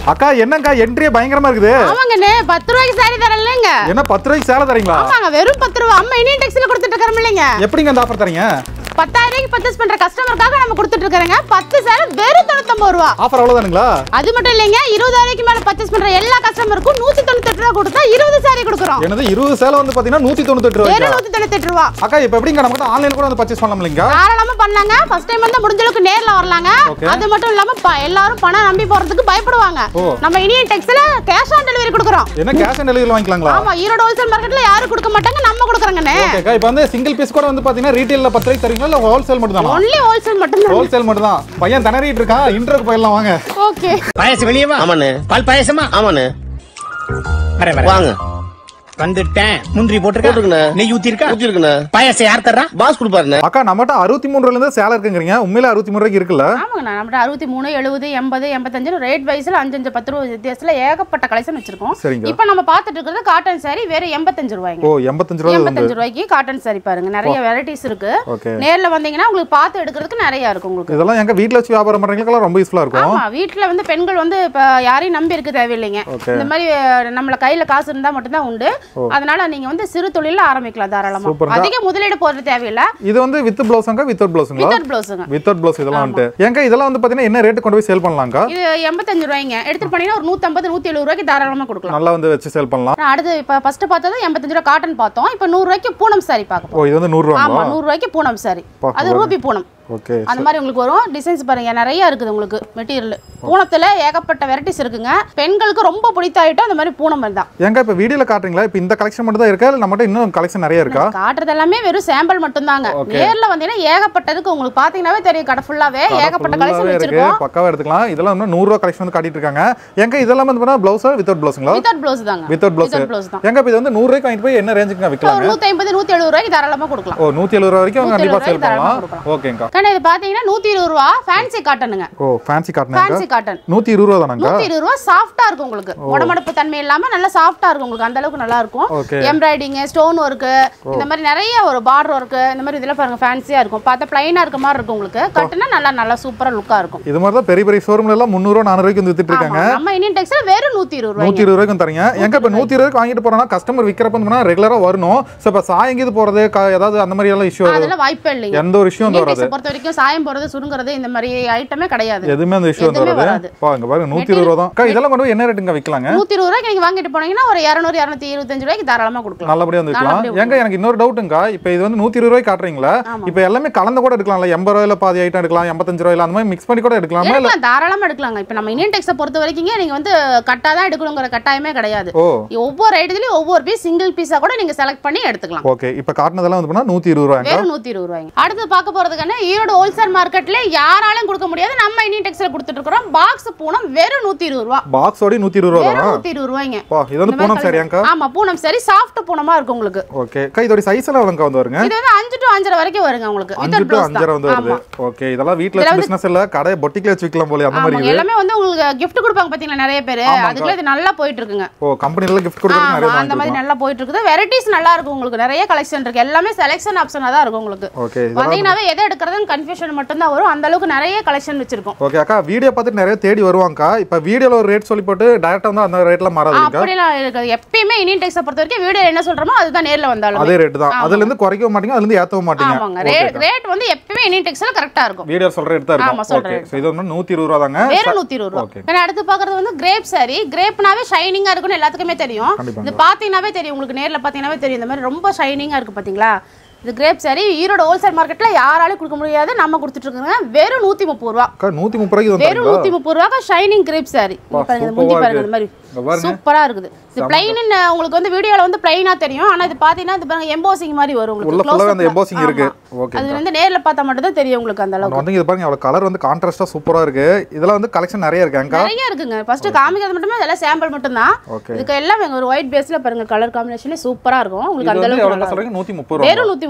அக்கா என்னங்கா என்ட்ரியே பயங்கரமா இருக்குது ஆமாங்கண்ணே பத்து ரூபாய்க்கு சாரி தரலங்க என்ன பத்து ரூபாய்க்கு சேலை தரீங்களா ஆமாங்க வெறும் பத்து ரூபா அம்மா இனியும் டெக்ஸ்ல கொடுத்துட்டு இருக்கிறோம் இல்லைங்க எப்படிங்க அந்த ஆஃபர் தரீங்க பத்தாயிரம் ரூபாய்க்கு பர்ச்சேஸ் பண்ற கஸ்டமருக்காக நம்ம கொடுத்துட்டு இருக்கிறோங்க பத்து சேலை வெறும் தொண்ணூத்தொம்பது ரூபா ஆஃபர் அவ்வளவுதானுங்களா அது மட்டும் இல்லைங்க இருபதாயிரம் ரூபாய்க்கு மேல பர்ச்சேஸ் பண்ற எல்லா கஸ்டமருக்கும் நூத்தி தொண்ணூத்தி ரூபா கொடுத்தா இருபது சாரி கொடுக்குறோம் என்னது இருபது சேலை வந்து பாத்தீங்கன்னா நூத்தி தொண்ணூத்தி வெறும் ரூபாய்க்கா நூத்தி தொண்ணூத்தி ரூபா அக்கா இப்ப எப்படிங்க நமக்கு ஆன்லைன் கூட வந்து பர்ச்சேஸ் பண்ணலாம் இல்லைங்க தாராளமா பண்ணலாங்க ஃபர்ஸ்ட் டைம் வந்து முடிஞ்ச அளவுக்கு நேர்ல வரலாங்க Okay. அது மட்டும் இல்லாம ப- எல்லாரும் பணம் நம்பி போறதுக்கு பயப்படுவாங்க ஓ. நம்ம இனியன் டெக்ஸ்ல கேஷ் ஆன் டெலிவரி கொடுக்குறோம் என்ன கேஷ் ஆன் டெலிவரி வாங்கிக்கலாங்களா ஆமா ஈரோடு ஹோல்சேல் மார்க்கெட்ல யாரும் கொடுக்க மாட்டாங்க நம்ம கொடுக்குறோங்கண்ணே ஓகேக்கா இப்போ வந்து சிங்கிள் பீஸ் கூட வந்து பாத்தீங்கன்னா ரீட்டைல்ல பத்து ரூபாய்க்கு தரீங்களா இல்ல ஹோல்சேல் மட்டும் தானா ஒன்லி ஹோல்சேல் மட்டும் ஹோல்சேல் மட்டும் தான் பையன் திணறிட்டு இருக்கான் இன்டர்க்கு போயிடலாம் வாங்க ஓகே பாயசம் வெளியவா ஆமாண்ணே பால் பாயசமா ஆமாண்ணே வர வர வாங்க வந்துட்டேன் முந்திரி போட்டிருக்கண்ணே. போட்டிருக்கா நெய் ஊத்தி இருக்கா ஊத்தி இருக்குண்ணே பாயசம் யார் தர்றா பாஸ் கொடுப்பாருண்ணே அக்கா நம்மகிட்ட அறுபத்தி மூணு ரூபாயில இருந்து சேலை இருக்குங்கிறீங்க உண்மையில அறுபத்தி மூணு ரூபாய்க்கு இருக்குல்ல ஆமாங்கண்ணா நம்மகிட்ட அறுபத்தி மூணு எழுபது எண்பது எண்பத்தஞ்சு ரேட் வைஸ்ல அஞ்சு அஞ்சு பத்து ரூபா வித்தியாசத்துல ஏகப்பட்ட கலெக்ஷன் வச்சிருக்கோம் சரிங்க. இப்போ நம்ம பார்த்துட்டு இருக்கிறது காட்டன் saree வெறும் எண்பத்தஞ்சு ரூபாய்ங்க ஓ எண்பத்தஞ்சு ரூபாய் வந்து எண்பத்தஞ்சு ரூபாய்க்கு காட்டன் saree பாருங்க நிறைய வெரைட்டிஸ் இருக்கு ஓகே நேர்ல வந்தீங்கன்னா உங்களுக்கு பார்த்து எடுக்கிறதுக்கு நிறைய இருக்கு உங்களுக்கு இதெல்லாம் எங்க வீட்ல வச்சு வியாபாரம் பண்றீங்களுக்கெல்லாம் ரொம்ப யூஸ்ஃபுல்லா இருக்கும் ஆமா வீட்ல வந்து பெண்கள் வந்து இப்ப யாரையும் நம்பி இருக்க தேவையில்லைங்க Okay. இந்த மாதிரி அஹ், நம்மள கையில காசு இருந்தா மட்டும்தான் உண்டு அதனால நீங்க வந்து சிறு தொழில ஆரம்பிக்கலாம் தாராளமா சூப்பர்ங்க. அதிக முதலீடு போடுறது தேவையில்ல இது வந்து வித் பிளவுஸாங்க வித்தவுட் பிளவுஸுங்களா வித்தவுட் பிளவுஸுங்க வித்தவுட் பிளவுஸ் இதெல்லாம் வந்துட்டு ஏங்க இதெல்லாம் வந்து பாத்தீங்கன்னா என்ன ரேட் கொண்டு போய் சேல் பண்ணலாம்க்கா இது எண்பத்தஞ்சு ரூபாய்ங்க எடுத்துட்டு போனீங்கன்னா ஒரு நூத்தம்பது நூத்தி எழுபது ரூபாய்க்கு தாராளமா கொடுக்கலாம் நல்லா வந்து வச்சு சேல் பண்ணலாம் நான் அடுத்து இப்ப ஃபர்ஸ்ட் பார்த்தது எண்பத்தஞ்சு ரூபா காட்டன் பார்த்தோம் இப்ப நூறு ரூபாய்க்கு பூனம் சாரி பார்க்க ஓ இது வந்து நூறு ஆமா ரூபாங்களா நூறு ரூபாய்க்கு பூனம் சாரி பா, அது ரூபி பூனம் ஓகே அந்த மாதிரி உங்களுக்கு வரும் டிசைன்ஸ் பாருங்க நிறைய இருக்குது உங்களுக்கு மெட்டீரியல் பூனத்துல ஏகப்பட்ட வெரைட்டிஸ் இருக்குங்க பெண்களுக்கு ரொம்ப பிடித்த ஐட்டம் அந்த மாதிரி பூனம் மாதிரி தான் ஏங்க இப்ப வீடியோல காட்டுறீங்களா இப்ப இந்த கலெக்ஷன் மட்டும் தான் இருக்கா இல்ல நம்மகிட்ட இன்னும் கலெக்ஷன் நிறைய இருக்கா காட்டுறது எல்லாமே வெறும் சாம்பிள் மட்டும்தாங்க Okay. நேர்ல வந்தீங்கன்னா ஏகப்பட்ட இருக்கு உங்களுக்கு பாத்தீங்கன்னாவே தெரியும் கடை ஃபுல்லாவே ஏகப்பட்ட கலெக்ஷன் ஃபுல்லாவே இருக்கு வச்சிருக்கோம் பக்காவா எடுத்துக்கலாம் இதெல்லாம் வந்து நூறு ரூபா கலெக்ஷன் வந்து காட்டிட்டு இருக்காங்க எங்க இதெல்லாம் வந்து பண்ணா பிளவுஸா வித்தவுட் பிளவுஸுங்களா வித்தவுட் ப்ளவுஸ் தாங்க வித்தவுட் பிளவுஸ் வித்தவுட் ப்ளவுஸ் தான் எங்க இப்ப இது வந்து நூறு ரூபாய்க்கு வாங்கிட்டு போய் என்ன ரேஞ்சுக்கு ஒரு விற்கலாங்க நூத்தி ஐம்பது நூத்தி எழுபது ரூபாய்க்கு தாராளமா கொடுக்கலாம் ஓ நூத்தி எழுபது ரூபா வரைக்கும் 170 கண்டிப்பா சேல் ரூபாய்க்கு தாராளமா பண்ணலாம் கொடுக்கலாம். ஓகேங்கா கண்ணா இது பாத்தீங்கன்னா நூத்தி இருபது ரூபா ஃபேன்சி காட்டனுங்க ஓ ஃபேன்சி காட்டினாங்க ஃபேன்சி காட்டன் நூத்தி இருபது ரூபா தானாங்க நூத்தி இருபது ரூபா சாஃப்டா இருக்கும் உங்களுக்கு உடம்படுப்பு தன்மை இல்லாம நல்லா சாஃப்டா இருக்கும் உங்களுக்கு அந்த அளவுக்கு நல்லா இருக்கும் ஓகே எம்ப்ராய்டிங் ஸ்டோன் ஒர்க்கு இந்த மாதிரி நிறைய ஒரு பார்டர் ஒர்க்கு இந்த மாதிரி இதெல்லாம் பாருங்க ஃபேன்சியா இருக்கும் பார்த்தா பிளைனா இருக்க மாதிரி இருக்கும் உங்களுக்கு கட்டுனா நல்லா நல்லா சூப்பரா லுக்கா இருக்கும் இது மாதிரி தான் பெரிய பெரிய ஷோரூம்ல எல்லாம் முந்நூறு நானூறு ரூபாய்க்கு வந்து வித்துட்டு இருக்காங்க ஆமா நம்ம இந்தியன் டெக்ஸ்டைல் வெறும் நூத்தி இருபது நூத்தி ரூபாய்க்கு இருபது ரூபாய்க்கு தரீங்க எங்க இப்ப நூத்தி இருபது வாங்கிட்டு போறோம்னா கஸ்டமர் விற்கிறப்ப வந்து ரெகுலரா வரணும் சோ இப்ப சாயங்கிது போறது க- ஏதாவது அந்த மாதிரி எல்லாம் இஷ்யூ அதெல்லாம் வாய்ப்பே இல்லைங்க எந்த ஒரு இஷ்யூ வந்து இந்தியன் வராது டெக்ஸ்டைல் பொறுத்த வரைக்கும் சாயம் போறது சுருங்குறது இந்த மாதிரி ஐட்டமே கிடையாது எதுவுமே அந்த இஷ்யூ வந்து எதுவுமே வராது வராது. பா இங்க பாருங்க நூத்தி இருபது ரூபா தான் அக்கா, இதெல்லாம் கொண்டு போய் என்ன ரேட்டுங்க விற்கலாங்க நூத்தி இருபது ரூபாய்க்கு நீங்க வாங்கிட்டு போனீங்கன்னா ஒரு இரநூறு இரநூத்தி இருபத்தஞ்சு ரூபாய்க்கு தாராளமா கொடுக்கலாம் நல்லபடியா வந்து விற்கலாம் நல்லபடியா ஏங்க எனக்கு இன்னொரு டவுட்டுங்க இப்போ இது வந்து நூத்தி இருபது ரூபாய்க்கு காட்டுறீங்களா ஆமா. இப்போ எல்லாமே கலந்து கூட எடுக்கலாம்ல எண்பது ரூபாயில பாதி ஐட்டம் எடுக்கலாம் எண்பத்தஞ்சு ரூபாயில அந்த மாதிரி மிக்ஸ் பண்ணி கூட எடுக்கலாமா இல்ல எடுக்கலாம் தாராளமா எடுக்கலாங்க இப்ப நம்ம இந்தியன் டெக்ஸை பொறுத்த வரைக்கும் நீங்க வந்து கட்டா தான் எடுக்கணுங்கிற கட்டாயமே கிடையாது ஓ ஒவ்வொரு ஐட்டத்துலயும் ஒவ்வொரு பீஸ் சிங்கிள் பீஸா கூட நீங்க செலக்ட் பண்ணி எடுத்துக்கலாம் ஓகே இப்போ காட்டினதெல்லாம் வந்து பண்ணா நூத்தி இருபது ரூபாய்ங்க வெறும் நூத்தி இருபது ரூபாய்ங்க அடுத்து பார்க்க போறதுக்கான ஈரோடு ஹோல்சேல் மார்க்கெட்ல யாராலும் கொடுக்க முடியாது நம்ம இந்தியன் டெக்ஸ்டைல் கொடுத்துட்டு இருக்கிறோம் பாக்ஸ் பூனம் வெறும் நூத்தி இருபது ரூபா பாக்ஸோட நூத்தி இருபது ரூபா வெறும் தானா நூத்தி இருபது ரூபாய்ங்க பா இது வந்து இந்த மாதிரி பூனம் சரியாங்கா ஆமா பூனம் சரி சாஃப்ட் பூனமா இருக்கும் உங்களுக்கு ஓகே அக்கா இதோட சைஸ் எல்லாம் எவ்வளோங்க வந்து வருங்க இது வந்து அஞ்சு டு அஞ்சரை வரைக்கும் வருங்க உங்களுக்கு அஞ்சு வித்தவுட் டு ப்ளவுஸ் அஞ்சரை வந்து தான் வருது ஆமா ஓகே இதெல்லாம் வீட்ல இதுல வச்சு வந்து- பிசினஸ் இல்ல கடை பொட்டிக்ல வச்சு விற்கலாம் போல அந்த மாதிரி ஆமாங்க இது எல்லாமே வந்து உங்களுக்கு gift கொடுப்பாங்க பாத்தீங்களா நிறைய பேர் ஆமாங்க. அதுக்குள்ள இது நல்லா போயிட்டு இருக்குங்க ஓ கம்பெனில கிஃப்ட் கொடுக்குறது நிறைய ஆமா, அந்த மாதிரி வாங்கிக்கலாம் நல்லா போயிட்டு இருக்குது வெரைட்டிஸ் நல்லா இருக்கும் உங்களுக்கு நிறைய கலெக்ஷன் இருக்கு எல்லாமே செலெக்ஷன் ஆப்ஷனா தான் இருக்கும் உங்களுக்கு ஓகே இதெல்லாம் வந்தீங்கன்னாவே எதை எடுக்கிறதுன்னு கன்ஃபியூஷன் மட்டும் தான் வரும் அந்த அளவுக்கு நிறைய கலெக்ஷன் வச்சிருக்கோம் ஓகே அக்கா வீடியோ பார்த்துட்டு நிறைய தேடி வருவாங்கக்கா இப்போ வீடியோல ஒரு ரேட் சொல்லி போட்டு டேரக்டா வந்து அந்த ரேட்ல மாறாதுங்கக்கா அப்படிலாம் இருக்காது எப்பயுமே இந்தியன் டெக்ஸை பொறுத்த வரைக்கும் வீடியோ என்ன சொல்றோமோ அதுதான் நேர்ல வந்தாலும் அதே ரேட் தான் அதுல இருந்து குறைக்கவும் மாட்டீங்க அதுல இருந்து ஏத்தவும் மாட்டீங்க ஆமாங்க ரேட் வந்து எப்பயுமே இந்தியன் டெக்ஸ்ல கரெக்டா இருக்கும் வீடியோ சொல்ற ரேட் தான் ஆமா, இருக்கும் சொல்ற ஓகே rate ஸோ இது வந்து நூத்தி இருபது ரூபா தாங்க வெறும் நூத்தி இருபது ரூபா Okay. ஏன்னா அடுத்து பாக்குறது வந்து கிரேப் சாரி கிரேப்னாவே ஷைனிங்கா இருக்கும்னு எல்லாத்துக்குமே தெரியும் கண்டிப்பாங்க. இது பாத்தீங்கன்னாவே தெரியும் உங்களுக்கு நேர்ல பாத்தீங்கன்னாவே தெரியும் இந்த மாதிரி ரொம்ப ஷைனிங்கா இருக்கு பாத்தீங்களா இது கிரேப் சாரி ஈரோடு ஹோல்சேல் மார்க்கெட்ல யாராலையும் கொடுக்க முடியாது நம்ம கொடுத்துட்டு இருக்கோங்க வெறும் நூத்தி முப்பது ரூபா அக்கா நூத்தி முப்பது ரூபாய்க்கு வந்து வெறும் நூத்தி முப்பது ரூபா ஷைனிங் கிரேப் சாரி பாருங்க இந்த முந்தி சூப்பரா பாருங்க இருக்கு. இந்த மாதிரி இங்க பாருங்க. சூப்பரா இருக்குது இது பிளைன் உங்களுக்கு வந்து வீடியோல வந்து பிளைனா தெரியும் ஆனா இது பாத்தீங்கன்னா இது பாருங்க எம்போசிங் மாதிரி வரும் உள்ள உங்களுக்கு ஃபுல்லாவே close அந்த up-ல. எம்போசிங் இருக்கு ஆமா. ஓகே அது வந்து நேர்ல பார்த்தா மட்டும் தான் தெரியும் உங்களுக்கு அந்த அளவுக்கு வந்து இது பாருங்க அவ்வளவு கலர் வந்து கான்ட்ராஸ்டா சூப்பரா இருக்கு இதெல்லாம் வந்து கலெக்ஷன் நிறைய இருக்கு அக்கா நிறைய இருக்குங்க ஃபர்ஸ்ட் காமிக்கிறது மட்டுமே அதெல்லாம் சாம்பிள் மட்டும் தான் ஓகே இதுக்கு எல்லாம் ஒரு ஒயிட் பேஸ்ல பாருங்க கலர் காம்பினேஷனே சூப்பரா இருக்கும் உங்களுக்கு இது அந்த வந்து அளவுக்கு எவ்வளவு நல்லா சொல்றீங்க நூத்தி முப்பது இருக்கும். ரூபா வெறும் நூத்தி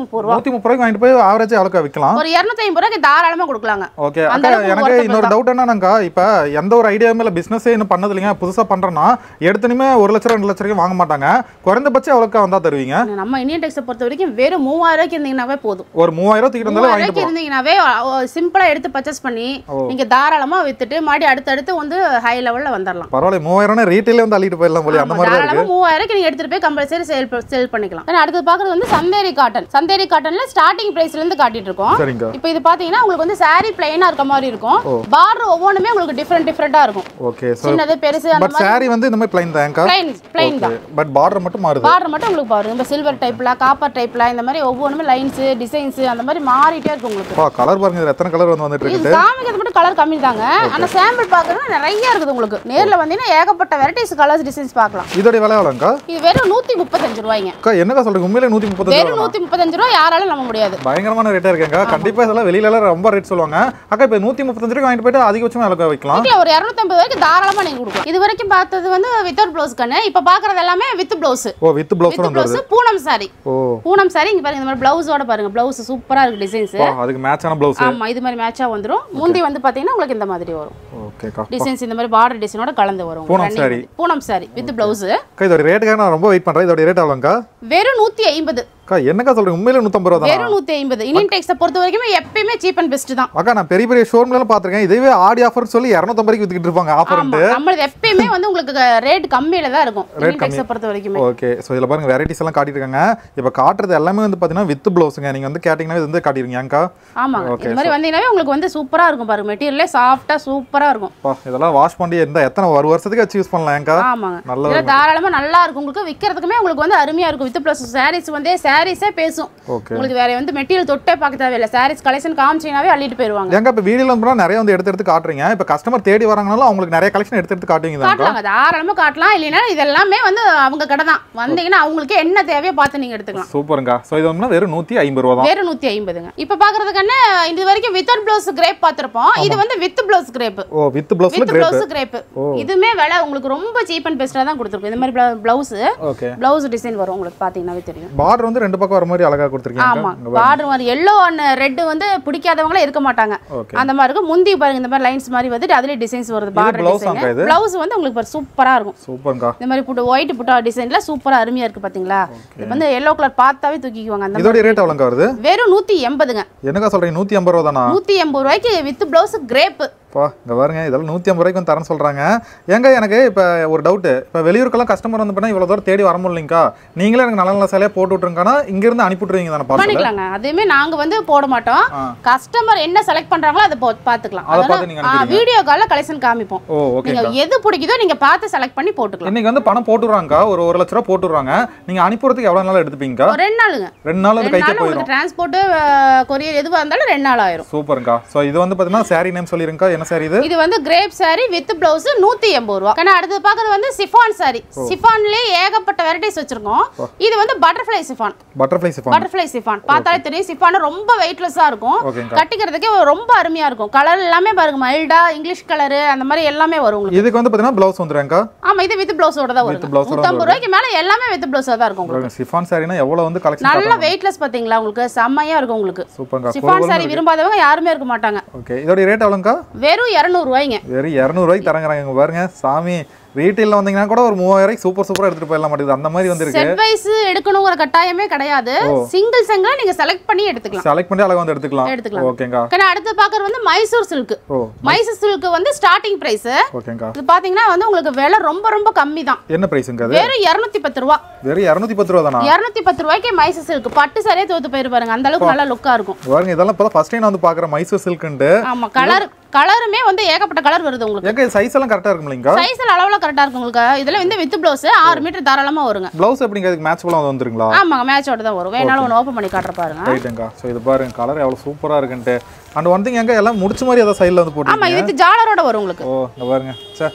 முப்பது ரூபா நூத்தி முப்பது ரூபாய்க்கு வாங்கிட்டு போய் ஆவரேஜ் எவ்வளோக்கா விற்கலாம் ஒரு இரநூத்தி ஐம்பது ரூபாய்க்கு தாராளமா கொடுக்கலாங்க ஓகே அந்த அக்கா அளவுக்கு எனக்கு workable இன்னொரு தான். டவுட் என்னன்னாக்கா இப்போ எந்த ஒரு ஐடியாவுமே இல்லை பிஸ்னஸே இன்னும் பண்ணது இல்லைங்க புதுசாக பண்ணுறேன்னா எடுத்துனுமே ஒரு லட்சம் ரெண்டு லட்சம் வரைக்கும் வாங்க மாட்டாங்க குறைந்தபட்சம் எவ்வளோக்கா வந்தா தருவீங்க நம்ம இந்தியன் டெக்ஸை பொறுத்த வரைக்கும் வெறும் மூவாயிரம் ரூபாய்க்கு இருந்தீங்கன்னாவே போதும் ஒரு மூவாயிரம் தூக்கிட்டு வந்தாலும் மூவாயிரம் வாங்கிட்டு ரூபாய்க்கு போகலாம் இருந்தீங்கன்னாவே சிம்பிளா எடுத்து பர்ச்சேஸ் பண்ணி நீங்க தாராளமா வித்துட்டு மறுபடியும் அடுத்தடுத்து வந்து ஹை லெவல்ல வந்துடலாம் பரவாயில்ல மூவாயிரம்னா ரீட்டைலே வந்து அள்ளிட்டு போயிடலாம் போல அந்த ஆமா, மாதிரி தான் தாராளமா இருக்கு மூவாயிரம் நீங்க எடுத்துட்டு போய் கம்பல்சரி சேல் சேல் பண்ணிக்கலாம் ஆனா அடுத்து பாக்குறது வந்து சந்தேரி காட்டன் சந்தேரி காட்டன்ல ஸ்டார்டிங் பிரைஸ்ல இருந்து காட்டிட்டு இருக்கோம் சரிங்க இப்போ இது பாத்தீங்கன்னா உங்களுக்கு வந்து saree பிளைனா இருக்க மாதிரி இருக்கும் பார்டர் ஒவ்வொன்றுமே உங்களுக்கு டிஃப்ரெண்ட் டிஃப்ரெண்டா இருக்கும் ஓகே ஸோ சின்னது பெருசு அந்த பட் saree வந்து இந்த மாதிரி பிளைன் தான்க்கா பிளைன் பிளைன் தான் பட் பார்டர் மட்டும் மாறுது பார்டர் மட்டும் உங்களுக்கு பாருங்க இந்த சில்வர் டைப்ல காப்பர் டைப்ல இந்த மாதிரி ஒவ்வொன்றுமே லைன்ஸ் டிசைன்ஸ் அந்த மாதிரி மாறிட்டே இருக்கும் உங்களுக்கு பா கலர் பாருங்க இதுல எத்தனை கலர் வந்து வந்துட்டு இது இருக்குது காமிக்கிறது மட்டும் கலர் கம்மி தாங்க ஆனா சாம்பிள் பாக்குறது நிறைய இருக்குது உங்களுக்கு நேர்ல வந்தீங்கன்னா ஏகப்பட்ட வெரைட்டிஸ் கலர்ஸ் டிசைன்ஸ் பார்க்கலாம் இதோட விலை எவ்வளோங்கா இது வெறும் நூத்தி முப்பத்தஞ்சு ரூபாய்ங்க அக்கா என்னக்கா சொல்றீங்க உண்மையிலே நூற்றி முப்பத்தஞ்சு வெறும் நூத்தி முப்பத்தஞ்சு ரூபா யாராலும் நம்ப முடியாது பயங்கரமான ரேட்டா இருக்குங்க கண்டிப்பா இதெல்லாம் வெளியில எல்லாம் ரொம்ப ரேட் சொல்லுவாங்க அக்கா இப்போ நூற்றி முப்பத்தஞ்சு ரூபாய் வாங்கிட்டு போயிட்டு அதிகபட்சமா எவ்வளோ வைக்கலாம் வீட்டில் ஒரு இரநூத்தம்பது ரூபாய்க்கு தாராளமா நீங்க கொடுக்கலாம் இது வரைக்கும் பார்த்தது வந்து வித்தவுட் ப்ளவுஸ் கண்ணு இப்போ பார்க்கறது எல்லாமே வித் ப்ளவுஸ் ஓ வித் பிளவுஸ் வித் வந்து வருது ப்ளவுஸ் பூனம் சாரி ஓ பூனம் சாரி இங்க பாருங்க இந்த மாதிரி பிளவுஸோட பாருங்க பிளவுஸ் சூப்பரா இருக்கு டிசைன்ஸ் பா, அதுக்கு மேட்சான பிளவுஸ் ஆமா இது மாதிரி மேட்சா வந்துரும் முந்தி வந்து பாத்தீங்கன்னா உங்களுக்கு இந்த மாதிரி வரும் ஓகேக்கா டிசைன்ஸ் இந்த மாதிரி பார்டர் டிசைனோட கலந்து வரும் பூனம் running saree. வந்து. பூனம் சாரி வித் பிளவுஸ் அக்கா இதோட ரேட்டுக்காக நான் ரொம்ப வெயிட் பண்றேன் இதோட ரேட் எவ்வளோங்கா வெறும் நூத்தி ஐம்பது அக்கா என்னக்கா சொல்றீங்க உண்மையிலே நூற்றம்பது ரூபா தான் வெறும் நூத்தி ஐம்பது இந்தியன் டெக்ஸை பொறுத்த வரைக்கும் எப்பயுமே சீப் அண்ட் பெஸ்ட் தான் அக்கா நான் பெரிய பெரிய ஷோரூம்லாம் பார்த்துருக்கேன் இதுவே ஆடி ஆஃபர் சொல்லி இரநூத்தம்பதுக்கு வித்துக்கிட்டு இருப்பாங்க ஆமா ஆஃபர்ன்ட்டு நம்மளது எப்பயுமே வந்து உங்களுக்கு ரேட் கம்மியில தான் இருக்கும் இந்தியன் டெக்ஸை பொறுத்த வரைக்குமே ஓகே ஸோ இதில் பாருங்க வெரைட்டிஸ் எல்லாம் காட்டியிருக்காங்க இப்போ காட்டுறது எல்லாமே வந்து பார்த்தீங்கன்னா வித் ப்ளவுஸுங்க நீங்கள் வந்து கேட்டிங்கன்னா இது வந்து காட்டிருக்கீங்க ஏங்க்கா ஆமாங்க இது மாதிரி வந்தீங்கன்னாவே உங்களுக்கு வந்து சூப்பரா இருக்கும் பாருங்க மெட்டீரியலே சாஃப்டா சூப்பரா இருக்கும் பா இதெல்லாம் வாஷ் பண்ணி எந்த எத்தனை ஒரு வருஷத்துக்கு வச்சு யூஸ் பண்ணலாம் ஏங்க்கா ஆமாங்க நல்ல இதுல தாராளமா நல்லா இருக்கும் உங்களுக்கு விக்கிறதுக்குமே உங்களுக்கு வந்து அருமையா இருக்கும் வித் பிளஸ் சாரீஸ் வந்து சாரீஸே பேசும் ஓகே உங்களுக்கு வேற வந்து மெட்டீரியல் தொட்டே பார்க்க தேவையில்லை சாரீஸ் கலெக்ஷன் காமிச்சீங்கன்னாவே அள்ளிட்டு போயிருவாங்க ஏங்க இப்போ வீடியோல வந்து நிறைய வந்து எடுத்து எடுத்து காட்டுறீங்க இப்போ கஸ்டமர் தேடி வராங்கனாலும் அவங்களுக்கு நிறைய கலெக்ஷன் எடுத்து எடுத்து காட்டுவீங்க தான்க்கா காட்டலாங்க தாராளமா காட்டலாம் இல்லைன்னா இதெல்லாமே வந்து அவங்க கடை தான் வந்தீங்கன்னா அவங்களுக்கு என்ன தேவையோ பார்த்து நீங்க எடுத்துக்கலாம் சூப்பருங்க ஸோ இது வந்து வெறும் நூற்றி ஐம்பது ரூபா தான் வெறும் நூத்தி ஐம்பதுங்க இப்ப பாக்குறதுக்கான இது வரைக்கும் வித்தவுட் பிளவுஸ் கிரேப் பார்த்திருப்போம் இது வந்து வித் பிளவுஸ் கிரேப் ஓ வித் ப்ளவுஸில் வித் கிரேப் பிளவுஸ் கிரேப் இதுமே விலை உங்களுக்கு ரொம்ப சீப் அண்ட் பெஸ்டா தான் கொடுத்துருக்கும் இந்த மாதிரி பிளவுஸ் ஓகே பிளவுஸ் டிசைன் வரும் உங்களுக்கு பாத்தீங்கன்னாவே தெரியும் பார்டர் வந்து ரெண்டு பக்கம் வர மாதிரி அழகா கொடுத்துருக்கீங்க ஆமா பார்டர் மாதிரி எல்லோ அண்ட் ரெட் வந்து பிடிக்காதவங்களே இருக்க மாட்டாங்க ஓகே அந்த மாதிரி இருக்கும் முந்தி பாருங்க இந்த மாதிரி லைன்ஸ் மாதிரி வந்துட்டு அதுலயே டிசைன்ஸ் வருது பார்டர் blouse ஆங்கா டிசைன் இது? பிளவுஸ் வந்து உங்களுக்கு பாரு சூப்பரா இருக்கும் சூப்பருங்கா இந்த மாதிரி புட்டு ஒயிட் புட்டா டிசைன்ல சூப்பரா அருமையா இருக்கு பாத்தீங்களா இது வந்து எல்லோ கலர் பார்த்தாவே தூக்கிக்குவாங்க அந்த இதோட ரேட் எவ்வளோங்க வருது வெறும் நூத்தி எண்பதுங்க என்னக்கா சொல்றீங்க நூற்றி ஐம்பது ரூபா தானா நூத்தி எண்பது ரூபாய்க்கு வித் பிளவுஸ் கிரேப் பா இங்க பாருங்க இதெல்லாம் நூற்றி ஐம்பது ரூபாய்க்கு வந்து தரேன்னு சொல்றாங்க ஏங்க எனக்கு இப்போ ஒரு டவுட்டு இப்போ வெளியூருக்கெல்லாம் கஸ்டமர் வந்து பண்ணால் இவ்வளோ தூரம் தேடி வர முடியலைங்கக்கா நீங்களே எனக்கு நல்ல நல்ல சேலையாக போட்டு விட்ருங்கன்னா இங்கேருந்து அனுப்பி விட்ருவீங்க தானே பார்த்து பண்ணிக்கலாங்க அதுவுமே நாங்க வந்து போட மாட்டோம் ஆ. கஸ்டமர் என்ன செலக்ட் பண்றாங்களோ அதை போ- பாத்துக்கலாம் அதை பார்த்து நீங்க அதெல்லாம் வீடியோ கால்ல கலெக்ஷன் காமிப்போம் ஓ ஓகே நீங்க எது பிடிக்குதோ நீங்க பார்த்து செலக்ட் பண்ணி போட்டுக்கலாம் இன்னைக்கு வந்து பணம் போட்டுடுறாங்கக்கா ஒரு ஒரு லட்ச ரூபா போட்டுடுறாங்க நீங்க அனுப்புறதுக்கு எவ்வளோ நாள் எடுத்துப்பீங்கக்கா ஒரு ரெண்டு நாளுங்க ரெண்டு நாள் வந்து ரெண்டு கைக்கு நாள் போயிடும் உங்களுக்கு டிரான்ஸ்போர்ட் கொரியர் எதுவா இருந்தாலும் ரெண்டு நாள் ஆயிரும் சூப்பருங்கக்கா ஸோ இது வந்து பார்த்தீங்கன்னா சாரி நேம் சொல்லிருங்கக்கா என்ன சாரி இது இது வந்து கிரேப் saree வித் பிளவுஸ் நூத்தி எண்பது ரூபா ஏன்னா அடுத்து பாக்குறது வந்து சிஃபான் saree சிஃபான்லயே ஏகப்பட்ட வெரைட்டிஸ் வச்சிருக்கோம் இது வந்து butterfly chiffon butterfly chiffon butterfly chiffon பார்த்தாலே தெரியும் சிஃபான் ரொம்ப வெயிட்லெஸ்ஸா இருக்கும் ஓகேங்கக்கா கட்டிக்கிறதுக்கே ரொம்ப அருமையா இருக்கும் கலர் எல்லாமே பாருங்க மைல்டா இங்கிலீஷ் கலர் அந்த மாதிரி எல்லாமே வரும் உங்களுக்கு இதுக்கு வந்து பார்த்தீங்கன்னா ப்ளவுஸ் வந்துடுறேங்கக்கா ஆமா இது வித் பிளவுஸோட தான் வரும் blouse ஓட நூத்தம்பது ரூபாய்க்கு மேல எல்லாமே வித் பிளவுஸா தான் இருக்கும் உங்களுக்கு சிஃபான் சாரினா எவ்வளோ வந்து கலெக்ஷன் நல்ல வெயிட்லெஸ் பாத்தீங்களா உங்களுக்கு செம்மையா இருக்கும் உங்களுக்கு சூப்பருங்கக்கா சிஃபான் saree விரும்பாதவங்க யாருமே இருக்க மாட்டாங்க ஓகே இதோட ரேட் எவ்வளோங்கக்கா வெறும் இரநூறு ரூபாய்ங்க வெறும் இரநூறுவாய்க்கு தரங்கிறாங்க இங்க பாருங்க சாமி ரீட்டெயிலில் வந்தீங்கன்னா கூட ஒரு மூவாயிரம் சூப்பர் சூப்பராக எடுத்துகிட்டு போயிடலாம் மாட்டேங்குது அந்த மாதிரி வந்துருக்கு செட் வைஸ் எடுக்கணுங்கிற கட்டாயமே கிடையாது சிங்கிள் சிங்கிளா நீங்க செலக்ட் பண்ணி எடுத்துக்கலாம் செலக்ட் பண்ணி அழகாக வந்து எடுத்துக்கலாம் எடுத்துக்கலாம். ஓகேங்கா ஏன்னா அடுத்து பாக்குறது வந்து மைசூர் சில்க் ஓ மைசூர் சில்க் வந்து ஸ்டார்டிங் பிரைஸ் ஓகேங்கா இது பாத்தீங்கன்னா வந்து உங்களுக்கு விலை ரொம்ப ரொம்ப கம்மி தான் என்ன ப்ரைஸுங்க அது வெறும் இருநூத்தி பத்து ரூபா வெறும் இரநூத்தி பத்து ரூபா தானா இருநூத்தி பத்து ரூபாய்க்கு மைசூர் சில்க் பட்டு சரியா தோத்து போயிரு பாருங்க அந்த அளவுக்கு நல்ல லுக்கா இருக்கும் பாருங்க இதெல்லாம் இப்போ ஃபர்ஸ்ட் டைம் நான் வந்து பார்க்குறேன் மைசூர் சில்க்குன்ட்டு ஆமா கலர் கலருமே வந்து ஏகப்பட்ட கலர் வருது உங்களுக்கு எங்க சைஸ் எல்லாம் கரெக்டாக இருக்குங்களா சைஸ் அளவுல கரெக்டா இருக்கும் உங்களுக்கு இதுல வந்து வித் பிளவுஸ் ஆறு மீட்டர் தாராளமா வருங்க ப்ளவுஸ் எப்படிங்க அதுக்கு மேட்ச் வந்து வந்துருங்களா ஆமாங்க மேட்சோட தான் வரும் வேணாலும் ஒன்று ஓப்பன் பண்ணி காட்டுற பாருங்க ரைட்டுங்கா ஸோ இது பாருங்க கலர் எவ்வளோ சூப்பராக இருக்குன்ட்டு அண்ட் ஒன் திங் எங்க எல்லாம் முடிச்ச மாதிரி ஏதாவது சைடில் வந்து ஆமா போட்டு இது வித் ஜாலரோட வரும் உங்களுக்கு ஓ இங்க பாருங்க சே